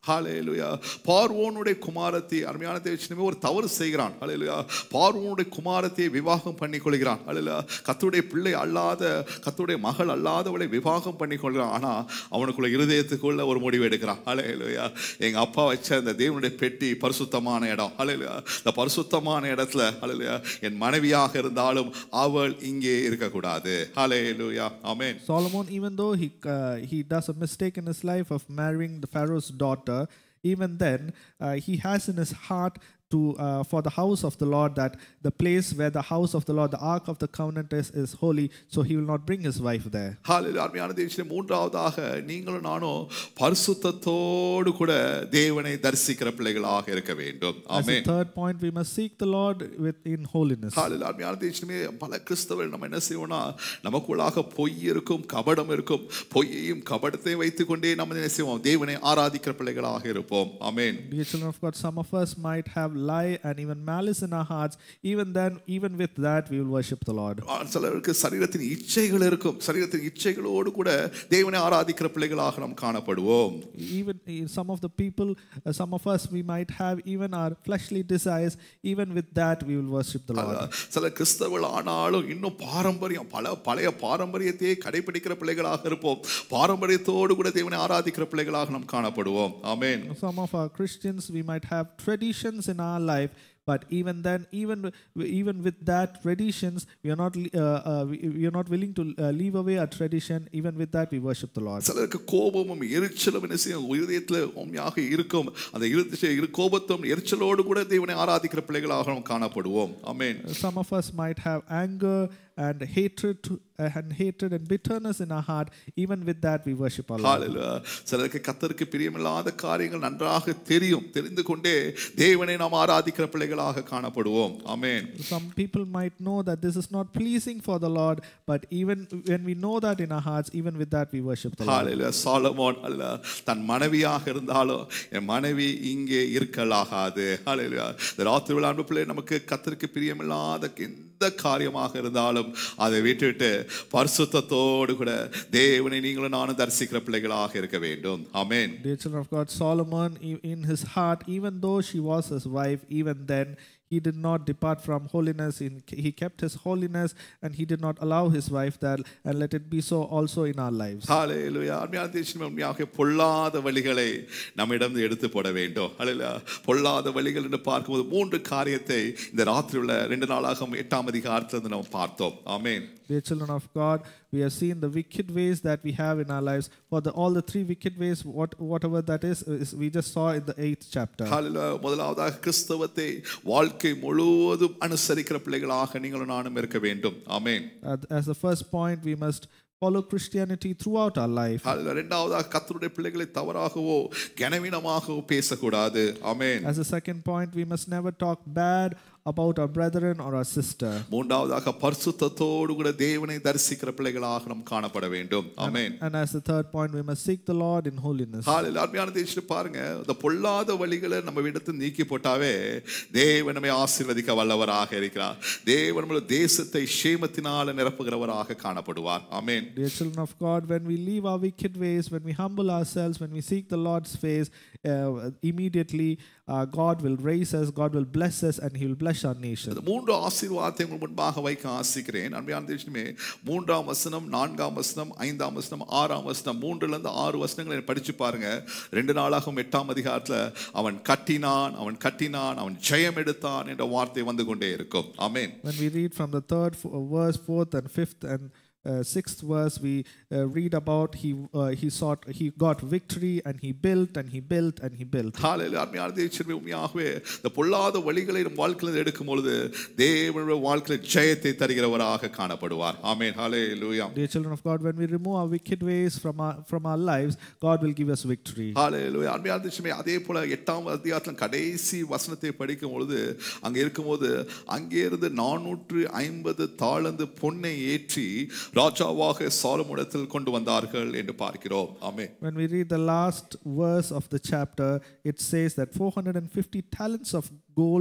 S1: ஹalleluya பார்வோனுடைய குமாரத்தை அருமையான தேவச்சனமே ஒரு தவறு செய்கிறான் ஹalleluya பார்வோனுடைய குமாரத்தை விவாகம் பண்ணி கொள்கிறான் ஹalleluya கர்த்தருடைய பிள்ளை அல்லாத கர்த்தருடைய மகள் அல்லாதவளை விவாகம் பண்ணி கொள்கிறான் ஆனா அவனுக்குள்ள இருதயத்துக்குள்ள ஒரு முடிவு எடுக்கிறான் ஹalleluya எங்க அப்பா வச்ச அந்த தேவனுடைய பெட்டி பரிசுத்தமான இடம் ஹalleluya இந்த பரிசுத்தமான இடத்துல ஹalleluya என் மனைவியாக இருந்தாலும் அவள் இங்கே இருக்கக்கூடாது ஹalleluya ஆமென்
S4: Solomon, even though he uh, he does a mistake in his life of marrying the Pharaoh's daughter, even then uh, he has in his heart to uh, for the house of the Lord that the place where the house of the Lord, the ark of the covenant is, is holy, so he will not bring his wife there.
S1: ஹalleluya அருமையான தேவச்சனே மூன்றாவதாக நீங்களும் நானும் பரிசுத்தத்தோடு கூட தேவனை தரிசிக்கிற பிள்ளைகளாக இருக்க வேண்டும்
S4: As a
S1: amen
S4: third point, we must seek the Lord with in holiness.
S1: ஹalleluya அருமையான தேவச்சனமே பல கிறிஸ்தவர்கள் நம்ம என்ன செய்வோம்னா நமக்குள்ளாக பொய் இருக்கும் கபடம் இருக்கும் பொய்யையும் கபடத்தை வைத்துக்கொண்டே நம்ம என்ன செய்வோம் தேவனை ஆராதிக்கிற பிள்ளைகளாக இருப்போம் ஆமென்
S4: Dear children of God, some of us might have lie and even malice in our hearts. Even then, even with that, we will worship the Lord.
S1: சிலருக்கு சரீரத்தின் இச்சைகள் இருக்கும் சரீரத்தின் இச்சைகளோடு கூட தேவனை ஆராதிக்கிற பிள்ளைகளாக நாம் காணப்படுவோம்
S4: Even uh, some of the people, uh, some of us, we might have even our fleshly desires. Even with that, we will worship the Lord.
S1: சில கிறிஸ்தவர்கள் ஆனாலும் இன்னும் பாரம்பரியம் பல பழைய பாரம்பரியத்தையே கடைபிடிக்கிற பிள்ளைகளாக இருப்போம் பாரம்பரியத்தோடு கூட தேவனை ஆராதிக்கிற பிள்ளைகளாக நாம் காணப்படுவோம் ஆமென்
S4: Some of our Christians, we might have traditions in our life, but even then, even even with that traditions, we are not uh, uh, we, we are not willing to uh, leave away our tradition. Even with that, we worship the Lord.
S1: சிலருக்கு கோபமும் எரிச்சலும் என்ன செய்யும் இருதயத்தில் உண்மையாக இருக்கும் அந்த இரு இரு கோபத்தும் எரிச்சலோடு கூட தேவனை ஆராதிக்கிற பிள்ளைகளாக நாம் காணப்படுவோம் ஆமென்
S4: Some of us might have anger and hatred to, uh, and hatred and bitterness in our heart. Even with that, we worship our Lord.
S1: ஹalleluya சிலருக்கு கத்தருக்கு பிரியமில்லாத காரியங்கள் நன்றாக தெரியும் தெரிந்து கொண்டே தேவனை நாம் ஆராதிக்கிற பிள்ளைகளாக காணப்படுவோம் ஆமென்
S4: Some people might know that this is not pleasing for the Lord, but even when we know that in our hearts, even with that, we worship the Lord.
S1: ஹalleluya சாலமோன் அல்ல தன் மனைவியாக இருந்தாலும் என் மனைவி இங்கே இருக்கலாகாது ஹalleluya இந்த ராத்திரி விழா அன்பு பிள்ளை நமக்கு கத்தருக்கு பிரியமில்லாத எந்த காரியமாக இருந்தாலும் அதை விட்டுட்டு பரிசுத்தத்தோடு கூட தேவனை நீங்களும் நானும் தரிசிக்கிற பிள்ளைகளாக இருக்க வேண்டும் ஆமென்
S4: Dear children of God, Solomon, e- in his heart, even though she was his wife, even then he did not depart from holiness. In, he kept his holiness and he did not allow his wife there. And let it be so also in our lives.
S1: ஹalleluya அருமையான தேசமே உண்மையாக பொல்லாத வழிகளை நம்மிடம் எடுத்து போட வேண்டும் ஹalleluya பொல்லாத வழிகள் என்று பார்க்கும்போது மூன்று காரியத்தை இந்த ராத்திரி உள்ள ரெண்டு நாளாக எட்டாம் அதிகாரத்துல இருந்து நம்ம பார்த்தோம் ஆமென்
S4: Dear children of God, we have seen the wicked ways that we have in our lives. For the, all the three wicked ways, what, whatever that is, is, we just saw in the eighth chapter.
S1: ஹalleluya முதலாவதாக கிறிஸ்தவத்தை வாழ்க்கை முழுவதும் அனுசரிக்கிற பிள்ளைகளாக நீங்களும் நானும் இருக்க வேண்டும் ஆமென்
S4: Uh, as the first point, we must follow Christianity throughout our life.
S1: ஹalleluya இரண்டாவதாக கர்த்தருடைய பிள்ளைகளை தவறாகவோ கனவீனமாகவோ பேசக்கூடாது ஆமென்
S4: As a second point, we must never talk bad about our brethren or our sister.
S1: மூன்றாவதாக பரிசுத்தத்தோடு கூட தேவனை தரிசிக்கிற பிள்ளைகளாக நாம் காணப்பட வேண்டும் ஆமென்
S4: And as the third point, we must seek the Lord in holiness.
S1: ஹalleluya அருமையான தேசத்தை பாருங்க இந்த பொல்லாத வழிகளை நம்ம விடத்து நீக்கி போட்டாவே தேவன் நம்மை ஆசீர்வதிக்க வல்லவராக இருக்கிறார் தேவன் நம்முடைய தேசத்தை சேமத்தினால நிரப்புகிறவராக காணப்படுவார் ஆமென்
S4: Dear children of God, when we leave our wicked ways, when we humble ourselves, when we seek the Lord's face, uh, immediately uh, God will raise us, God will bless us, and He will bless our nation.
S1: இந்த மூன்று ஆசீர்வாதத்தை உங்கள் முன்பாக வைக்க ஆசிக்கிறேன் அன்பான தேசமே மூன்றாம் வசனம் நான்காம் வசனம் ஐந்தாம் வசனம் ஆறாம் வசனம் மூன்றுல இருந்து ஆறு வசனங்களை படிச்சு பாருங்க ரெண்டு நாளாகவும் எட்டாம் அதிகாரத்துல அவன் கட்டினான் அவன் கட்டினான் அவன் ஜெயம் எடுத்தான் என்ற வார்த்தை வந்து கொண்டே இருக்கும் ஆமென்
S4: When we read from the third f- uh, verse, fourth, and fifth, and uh, sixth verse, we uh, read about he uh, he sought he got victory and he built and he built and he built.
S1: காலையில் அருமையான தேவச்சமே உண்மையாகவே இந்த பொல்லாத வழிகளை நம் வாழ்க்கையில் எடுக்கும் பொழுது தேவனுடைய வாழ்க்கையில் ஜெயத்தை தருகிறவராக காணப்படுவார் ஆமென் ஹாலே லூயா
S4: Dear children of God, when we remove our wicked ways from our from our lives, God will give us victory.
S1: ஹalleluya அருமையான தேவச்சமே அதே போல எட்டாம் அதிகாரத்தில் கடைசி வசனத்தை படிக்கும் பொழுது அங்கே இருக்கும்போது அங்கே இருந்து நானூற்று ஐம்பது தாளந்து பொன்னை ஏற்றி ராஜாவாக சாலமுடத்தில் கொண்டு வந்தார்கள் என்று பார்க்கிறோம் ஆமென்
S4: When we read the last verse of the chapter, it says that 450 talents of gold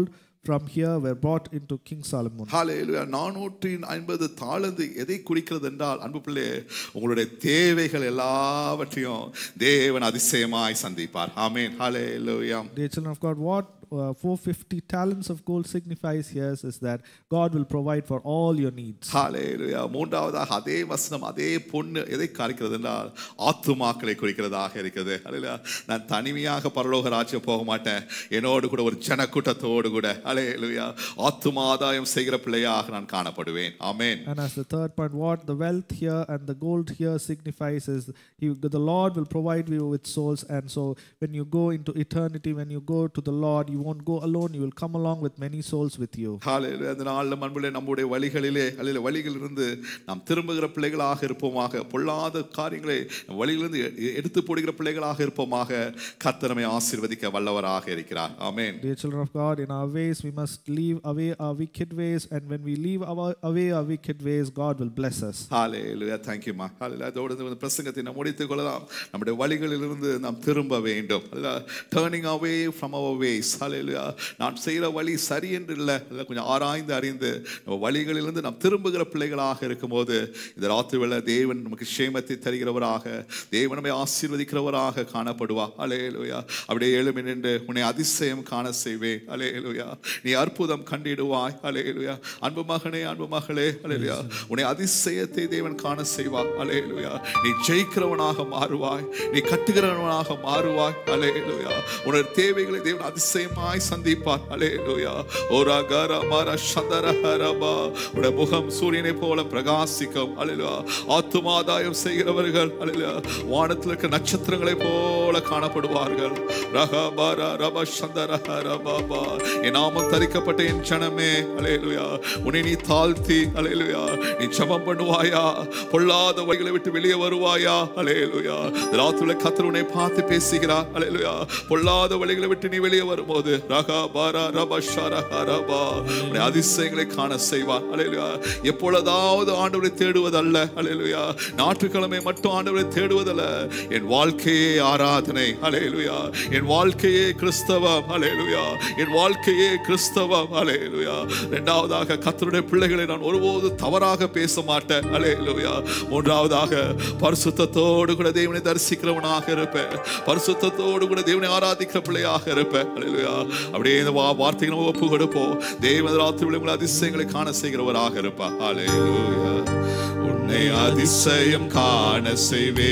S4: from here were brought into King Solomon.
S1: ஹalleluya நானூற்றி ஐம்பது தாளந்து எதை குறிக்கிறது என்றால் அன்பு பிள்ளை உங்களுடைய தேவைகள் எல்லாவற்றையும் தேவன் அதிசயமாய் சந்திப்பார் ஆமென் ஹalleluya
S4: Dear children of God, what uh, 450 talents of gold signifies here is that God will provide for all your needs.
S1: ஹalleluya மூன்றாவதாக அதே வசனம் அதே பொண்ணு எதை காரிக்கிறது என்றால் ஆத்துமாக்களை குறிக்கிறதாக இருக்கிறது ஹalleluya நான் தனிமையாக பரலோக ராஜ்யம் போக மாட்டேன் என்னோடு கூட ஒரு ஜனக்கூட்டத்தோடு கூட ஹalleluya ஆத்தும ஆதாயம் செய்கிற பிள்ளையாக நான் காணப்படுவேன் ஆமென்
S4: And as the third point, what the wealth here and the gold here signifies is he, the Lord will provide you with souls. And so when you go into eternity, when you go to the Lord, you won't go alone, you will come along with many souls with you.
S1: ஹalleluya அந்த நாளில் மண்பிலே நம்முடைய வழிகளிலே அல்லது வழிகளிலிருந்து நாம் திரும்புகிற பிள்ளைகளாக இருப்போமாக பொல்லாத காரியங்களை நம் வழியிலிருந்து எ- எடுத்து போடுகிற பிள்ளைகளாக இருப்போமாக கர்த்தர் நம்மை ஆசீர்வதிக்க வல்லவராக இருக்கிறார் ஆமென்
S4: Dear children of God, in our ways, we must leave away our wicked ways. And when we leave our, away our wicked ways, God will bless us.
S1: Hallelujah thank you மா ஹalleluya அதோடு இந்த பிரசங்கத்தை நாம் முடித்துக் கொள்ளலாம் நம்முடைய வழிகளிலிருந்து நாம் திரும்ப வேண்டும் turning away from our ways ஹalleluya நான் செய்கிற வழி சரி என்று இல்லை இல்லை கொஞ்சம் ஆராய்ந்து அறிந்து நம்ம வழிகளிலிருந்து நாம் திரும்புகிற பிள்ளைகளாக இருக்கும்போது இந்த ராத்திரி வேளை தேவன் நமக்கு சேமத்தை தருகிறவராக தேவன் நம்மை ஆசீர்வதிக்கிறவராக காணப்படுவா ஹalleluya அப்படியே எழுமி நின்று உன்னை அதிசயம் காண செய்வேன் ஹalleluya நீ அற்புதம் கண்டிடுவாய் ஹalleluya அன்பு மகனே அன்பு மகளே ஹalleluya உன்னை அதிசயத்தை தேவன் காண செய்வார் ஹalleluya நீ ஜெயிக்கிறவனாக மாறுவாய் நீ கட்டுகிறவனாக மாறுவாய் ஹalleluya உன்னுடைய தேவைகளை தேவன் அதிசயமாய் சந்திப்பார் ஹalleluya ஓரா கர மர சதர ஹரபா உடைய முகம் சூரியனை போல பிரகாசிக்கும் ஹalleluya ஆத்துமாதாயம் செய்கிறவர்கள் ஹalleluya வானத்தில் இருக்கிற நட்சத்திரங்களை போல காணப்படுவார்கள் ரகபர ரப சந்தர ஹரபாபா என் நாமம் தரிக்கப்பட்ட என் ஜனமே ஹalleluya உன்னை நீ தாழ்த்தி ஹalleluya நீ ஜெபம் பண்ணுவாயா பொல்லாத வழிகளை விட்டு வெளியே வருவாயா ஹalleluya ராத்திரில கர்த்தர் உன்னை பார்த்து பேசுகிறார் ஹalleluya பொல்லாத வழிகளை விட்டு நீ வெளியே வரும்போது ரகா பாரா ரப ஷர ஹரபா உன்னை அதிசயங்களை காண செய்வார் ஹalleluya எப்பொழுதாவது ஆண்டவரை தேடுவதல்ல ஹalleluya ஞாயிற்றுக்கிழமை மட்டும் ஆண்டவரை தேடுவதல்ல என் வாழ்க்கையே ஆராதனை ஹalleluya என் வாழ்க்கையே கிறிஸ்தவம் ஹalleluya என் வாழ்க்கையே கிறிஸ்தவம் ஹalleluya இரண்டாவதாக கர்த்தருடைய பிள்ளைகளை நான் ஒருபோது தவறாக பேச மாட்டேன் ஹalleluya மூன்றாவதாக பரிசுத்தத்தோடு கூட தேவனை தரிசிக்கிறவனாக இருப்பேன் பரிசுத்தத்தோடு கூட தேவனை ஆராதிக்கிற பிள்ளையாக இருப்பேன் ஹalleluya அப்படியே இந்த வா- வார்த்தைகளை நம்ம ஒப்பு கொடுப்போம் தேவன் ராத்திரி உங்களை அதிசயங்களை காண செய்கிறவராக இருப்பார் ஹalleluya உன்னை அதிசயம் காண செய்வே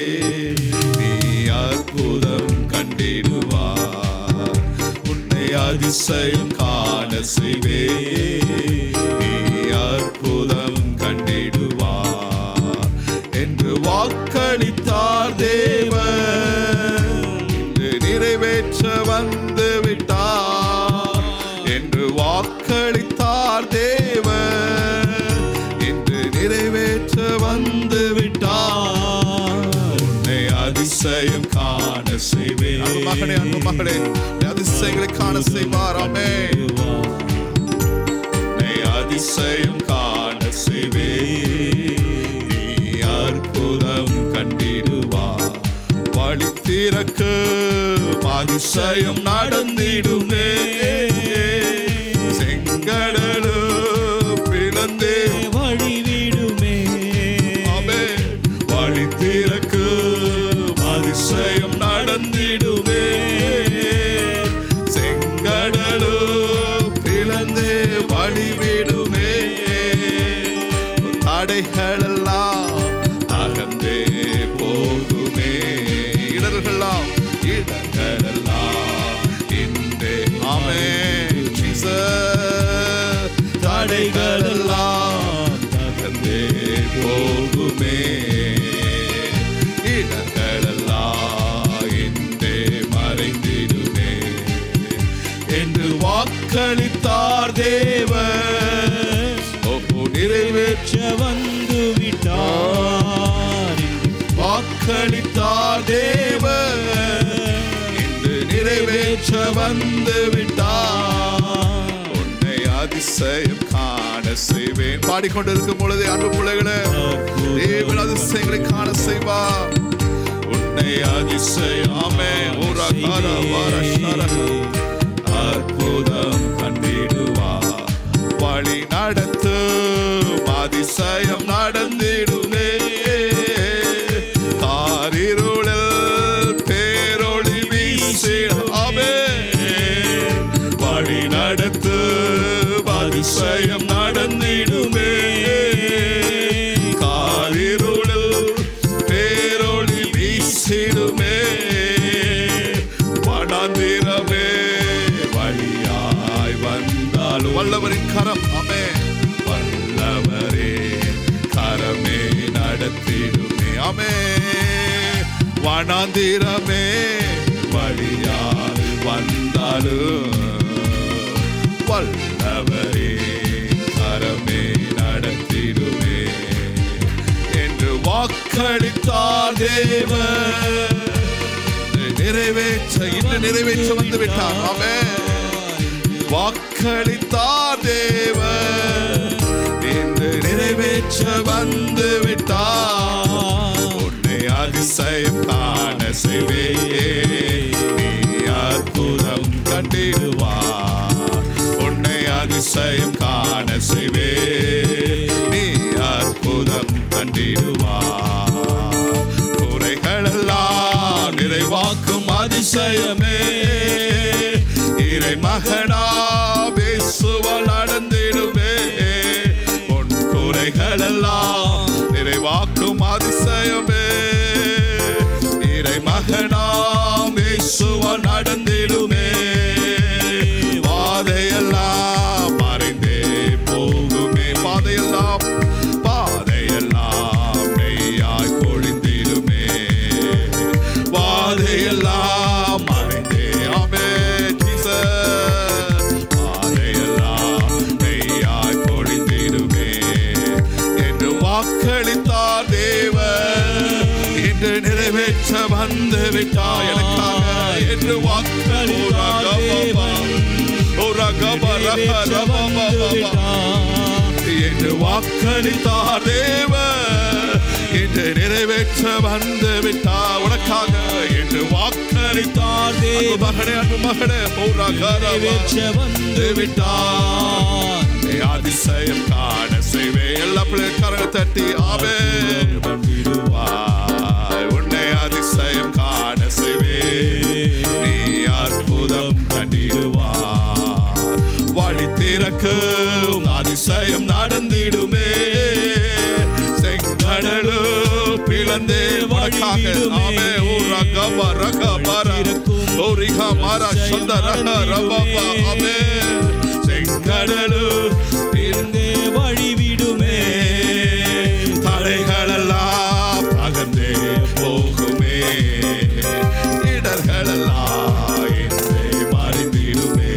S1: நீ அற்புதம் கண்டிடுவார் உன்னை அதிசயம் காண செய்வே நீ அற்புதம் கண்டிடுவார் என்று வாக்களித்தார் தேவன் இன்று நிறைவேற்ற வந்து விட்டார் என்று வாக்களித்தார் தேவன் இன்று நிறைவேற்ற வந்து விட்டார் உன்னை அதிசயம் காண செய்வேன் அன்பு மகனே அன்பு மகளே உன்னை அதிசயங்களை காண செய்வாராமே உன்னை அதிசயம் காண செய்வேன் நீ அற்புதம் கண்டிடுவார் வழி திறக்கு அதிசயம் நடந்திடுமே செங்கடலு பிளந்தே
S3: வழிவிடுமே
S1: ஆமே வழி திறக்கு அதிசயம் நடந்திடுமே செங்கடலு பிளந்தே வழி விடுமே தடைகள் எல்லாம் அகன்றே போகுமே இடர்களெல்லாம் இடங்களெல்லாம் இன்றே ஆமே தடைகளெல்லாம் அகன்றே போகுமே இடங்களெல்லாம் இன்றே மறைந்திடுமே என்று வாக்களித்தார் தேவன் ஓஹோ நிறைவேற்ற
S3: வந்து விட்டார்
S1: வாக்களித்தார் தேவன் இன்று நிறைவேற்ற வந்து விட்டார் உன்னை அதிசயம் காண செய்வேன் பாடிக்கொண்டிருக்கும் பொழுதே அன்பு பிள்ளைகளே தேவன் அதிசயங்களை காண செய்வார் உன்னை அதிசயாமே ஒரு அற்புதம் கண்டிட வழி நடத்தும் அதிசயம் நடந்திடுமே காரிருளில் பேரொளி வீசிடாமே வழி நடத்து அதிசயம் நடந்திடுமே காரிருளில் பேரொளி வீசிடுமே வனாந்திரமே வழியாய் வந்தாலும் வல்லவரின் கரம் அமே வல்லவரே கரமே நடத்திடுமே அமே வனாந்திரமே வழியாய் வந்தாலும் வல்லவரே கரமே நடத்திடுமே என்று வாக்களித்தார் தேவன் நிறைவேற்ற இன்று நிறைவேற்ற வந்து விட்டார் ஆமென் வாக்களித்தார் தேவன் இன்று நிறைவேற்ற வந்து விட்டார் உன்னை அதிசயம் காண செய்வே நீ அற்புதம் கண்டிடுவார் உன்னை அதிசயம் காண செய்வே நீ அற்புதம் கண்டிடுவார் குறைகளெல்லாம் நிறைவாக்கும் அதிசயமே இறை மகனா பேசுவல் நடந்திடுமே உன் குறைகளெல்லாம் நிறைவாக்கும் அதிசயமே இறை மகனா பேசுவல் நடந்திடுமே பாதையெல்லாம் மறைந்தே போகுமே பாதையெல்லாம் பாதையெல்லாம் நெய்யாய் பொழிந்திடுமே பாதையெல்லாம் மறைந்தே ஆமே பாதையெல்லாம் நெய்யாய் பொழிந்திடுமே என்று வாக்களித்தார் தேவன் இன்று நிறைவேற்ற வந்து விட்டார் எனக்காக என்று வாக்களித்தார் தேவன் என்று வாக்களித்தார் தேவ என்று நிறைவேற்ற வந்து விட்டார் உனக்காக என்று வாக்களித்தார் தேவ மகனே அன்பு மகனே
S3: நிறைவேற்ற
S1: வந்து விட்டார் நீ அதிசயம் காண செய்வே எல்லா பிள்ளை கரங்க தட்டி ஆவே உன்னை அதிசயம் காண செய்வே நீ அற்புதம் கண்டிடுவார் வழி திறக்கும் அதிசயம் நடந்திடுமே செங்கடலு பிளந்தே வழக்காக ஆமே ஓ ரகப ரகபர ஓ ரிகமர சொந்த ரக ரபப ஆமே செங்கடலு
S3: இருந்தே வழிவிடுமே
S1: தடைகளெல்லாம் அகன்றே போகுமே இடர்களெல்லாம் என்றே மறைந்திடுமே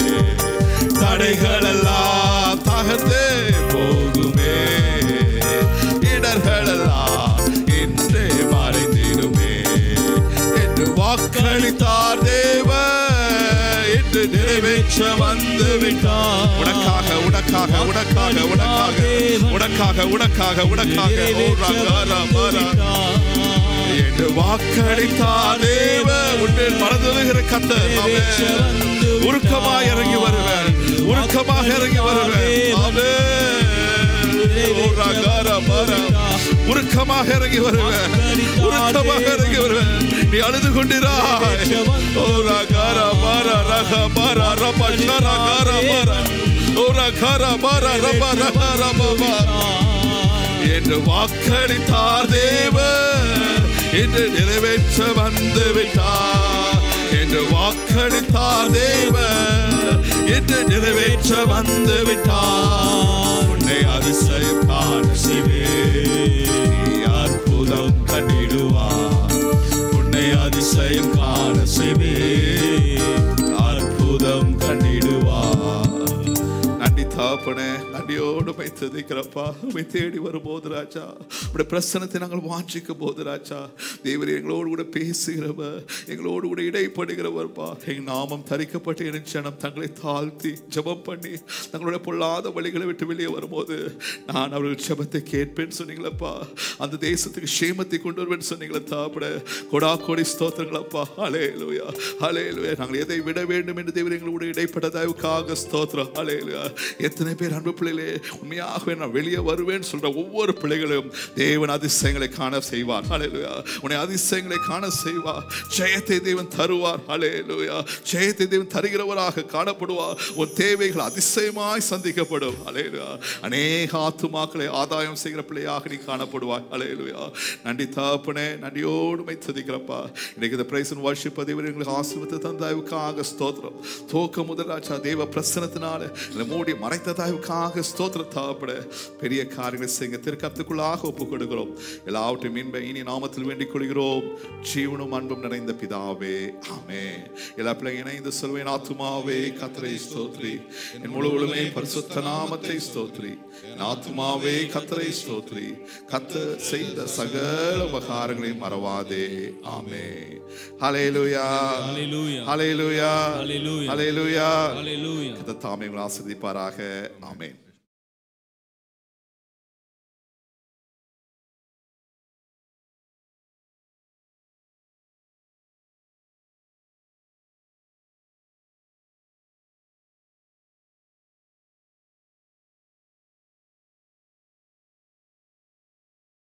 S1: தடைகளெல்லாம் தகர்ந்தே போகுமே இடர்களெல்லாம் என்றே மறைந்திடுமே என்று வாக்களித்தார் தேவ என்று நிறைவேற்ற வந்து விட்டார் உனக்காக உனக்காக உனக்காக உனக்காக உனக்காக உனக்காக உனக்காக ஓ ரகர மர என்று வாக்களித்தார் தேவ உன்மேல் மறந்துகிற கத்தர் ஆமென். உருக்கமாக இறங்கி வருவேன் உருக்கமாக இறங்கி வருவேன் ஆமென். ஓ ரகர மர. உருக்கமாக இறங்கி வருவேன் உருக்கமாக இறங்கி வருவேன் நீ அழுது கொண்டிராய் ஓ ரகர மர ரக மர ரப ஷர கர மர ஓ ரகர மர ரப ரக ரப மர என்று வாக்களித்தார் தேவ என்று நிறைவேற்ற வந்து விட்டார் என்று வாக்களித்தார் தேவ என்று நிறைவேற்ற வந்து விட்டார் உன்னை அதிசயம் காண செய்வே நீ அற்புதம் கண்டிடுவார் உன்னை அதிசயம் காண செய்வே அற்புதம் கண்டிடுவார் நன்றி தாப்பனே நன்றி நன்றியோடு மை துதிக்கிறப்பா உமை தேடி வரும்போது ராஜா உடைய பிரசனத்தை நாங்கள் வாஞ்சிக்கும் போது ராஜா தேவரே எங்களோடு கூட பேசுகிறவர் எங்களோடு கூட இடைப்படுகிறவர்ப்பா எங்கள் நாமம் தரிக்கப்பட்டு என் ஜனம் தங்களை தாழ்த்தி ஜெபம் பண்ணி தங்களுடைய பொல்லாத வழிகளை விட்டு வெளியே வரும்போது நான் அவர்கள் ஜெபத்தை கேட்பேன்னு சொன்னீங்களப்பா அந்த தேசத்துக்கு சேமத்தை கொண்டு வருவேன்னு சொன்னீங்களே தாப்பட கொடா கொடி ஸ்தோத்திரங்களப்பா ஹலே லூயா ஹலே லூயா நாங்கள் எதை விட வேண்டும் என்று தேவன் எங்களோட இடைப்பட்டதாவுக்காக ஸ்தோத்திரம் ஹலே லூயா எத்தனை பேர் அன்பு பிள்ளைகளே உண்மையாகவே நான் வெளியே வருவேன்னு சொல்ற ஒவ்வொரு பிள்ளைகளும் தேவன் அதிசயங்களை காண செய்வார் ஹலே லூயா உன்னை அதிசயங்களை காண செய்வார் ஜெயத்தை தேவன் தருவார் ஹலே லூயா ஜெயத்தை தேவன் தருகிறவராக காணப்படுவார் உன் தேவைகள் அதிசயமாய் சந்திக்கப்படும் ஹலே லூயா அநேக ஆத்துமாக்களை ஆதாயம் செய்கிற பிள்ளையாக நீ காணப்படுவாய் ஹலே லூயா நன்றி தாப்பனே நன்றியோடு மை துதிக்கிறப்பா இன்னைக்கு இந்த பிரைஸ் அண்ட் வர்ஷிப் பதிவு எங்களுக்கு ஆசிர்வத்தை தந்தாய்வுக்காக ஸ்தோத்திரம் தோக்க முதல் ராஜா தேவ பிரசனத்தினால இந்த மூடி மறைத்ததாய்வுக்காக ஸ்தோத்திர தாப்பட பெரிய காரியங்களை செய்ய திருக்கத்துக்குள்ளாக ஒப்பு கொடுக்கிறோம் எல்லாவற்றையும் மீன்பை இனி நாமத்தில் வேண்டிக் கொள்கிறோம் ஜீவனும் அன்பும் நிறைந்த பிதாவே ஆமே எல்லா பிள்ளைங்க இணைந்து சொல்வேன் ஆத்துமாவே கத்தரை ஸ்தோத்ரி என் முழு உலகமே பரிசுத்த நாமத்தை ஸ்தோத்ரி என் ஆத்துமாவே கத்தரை ஸ்தோத்ரி கத்த செய்த சகல உபகாரங்களையும் மறவாதே ஆமே ஹalleluya
S3: Hallelujah.
S1: ஹalleluya
S3: Hallelujah.
S1: ஹalleluya
S3: Hallelujah.
S1: கத்த தாமே உங்களை ஆசீர்வதிப்பாராக ஆமென்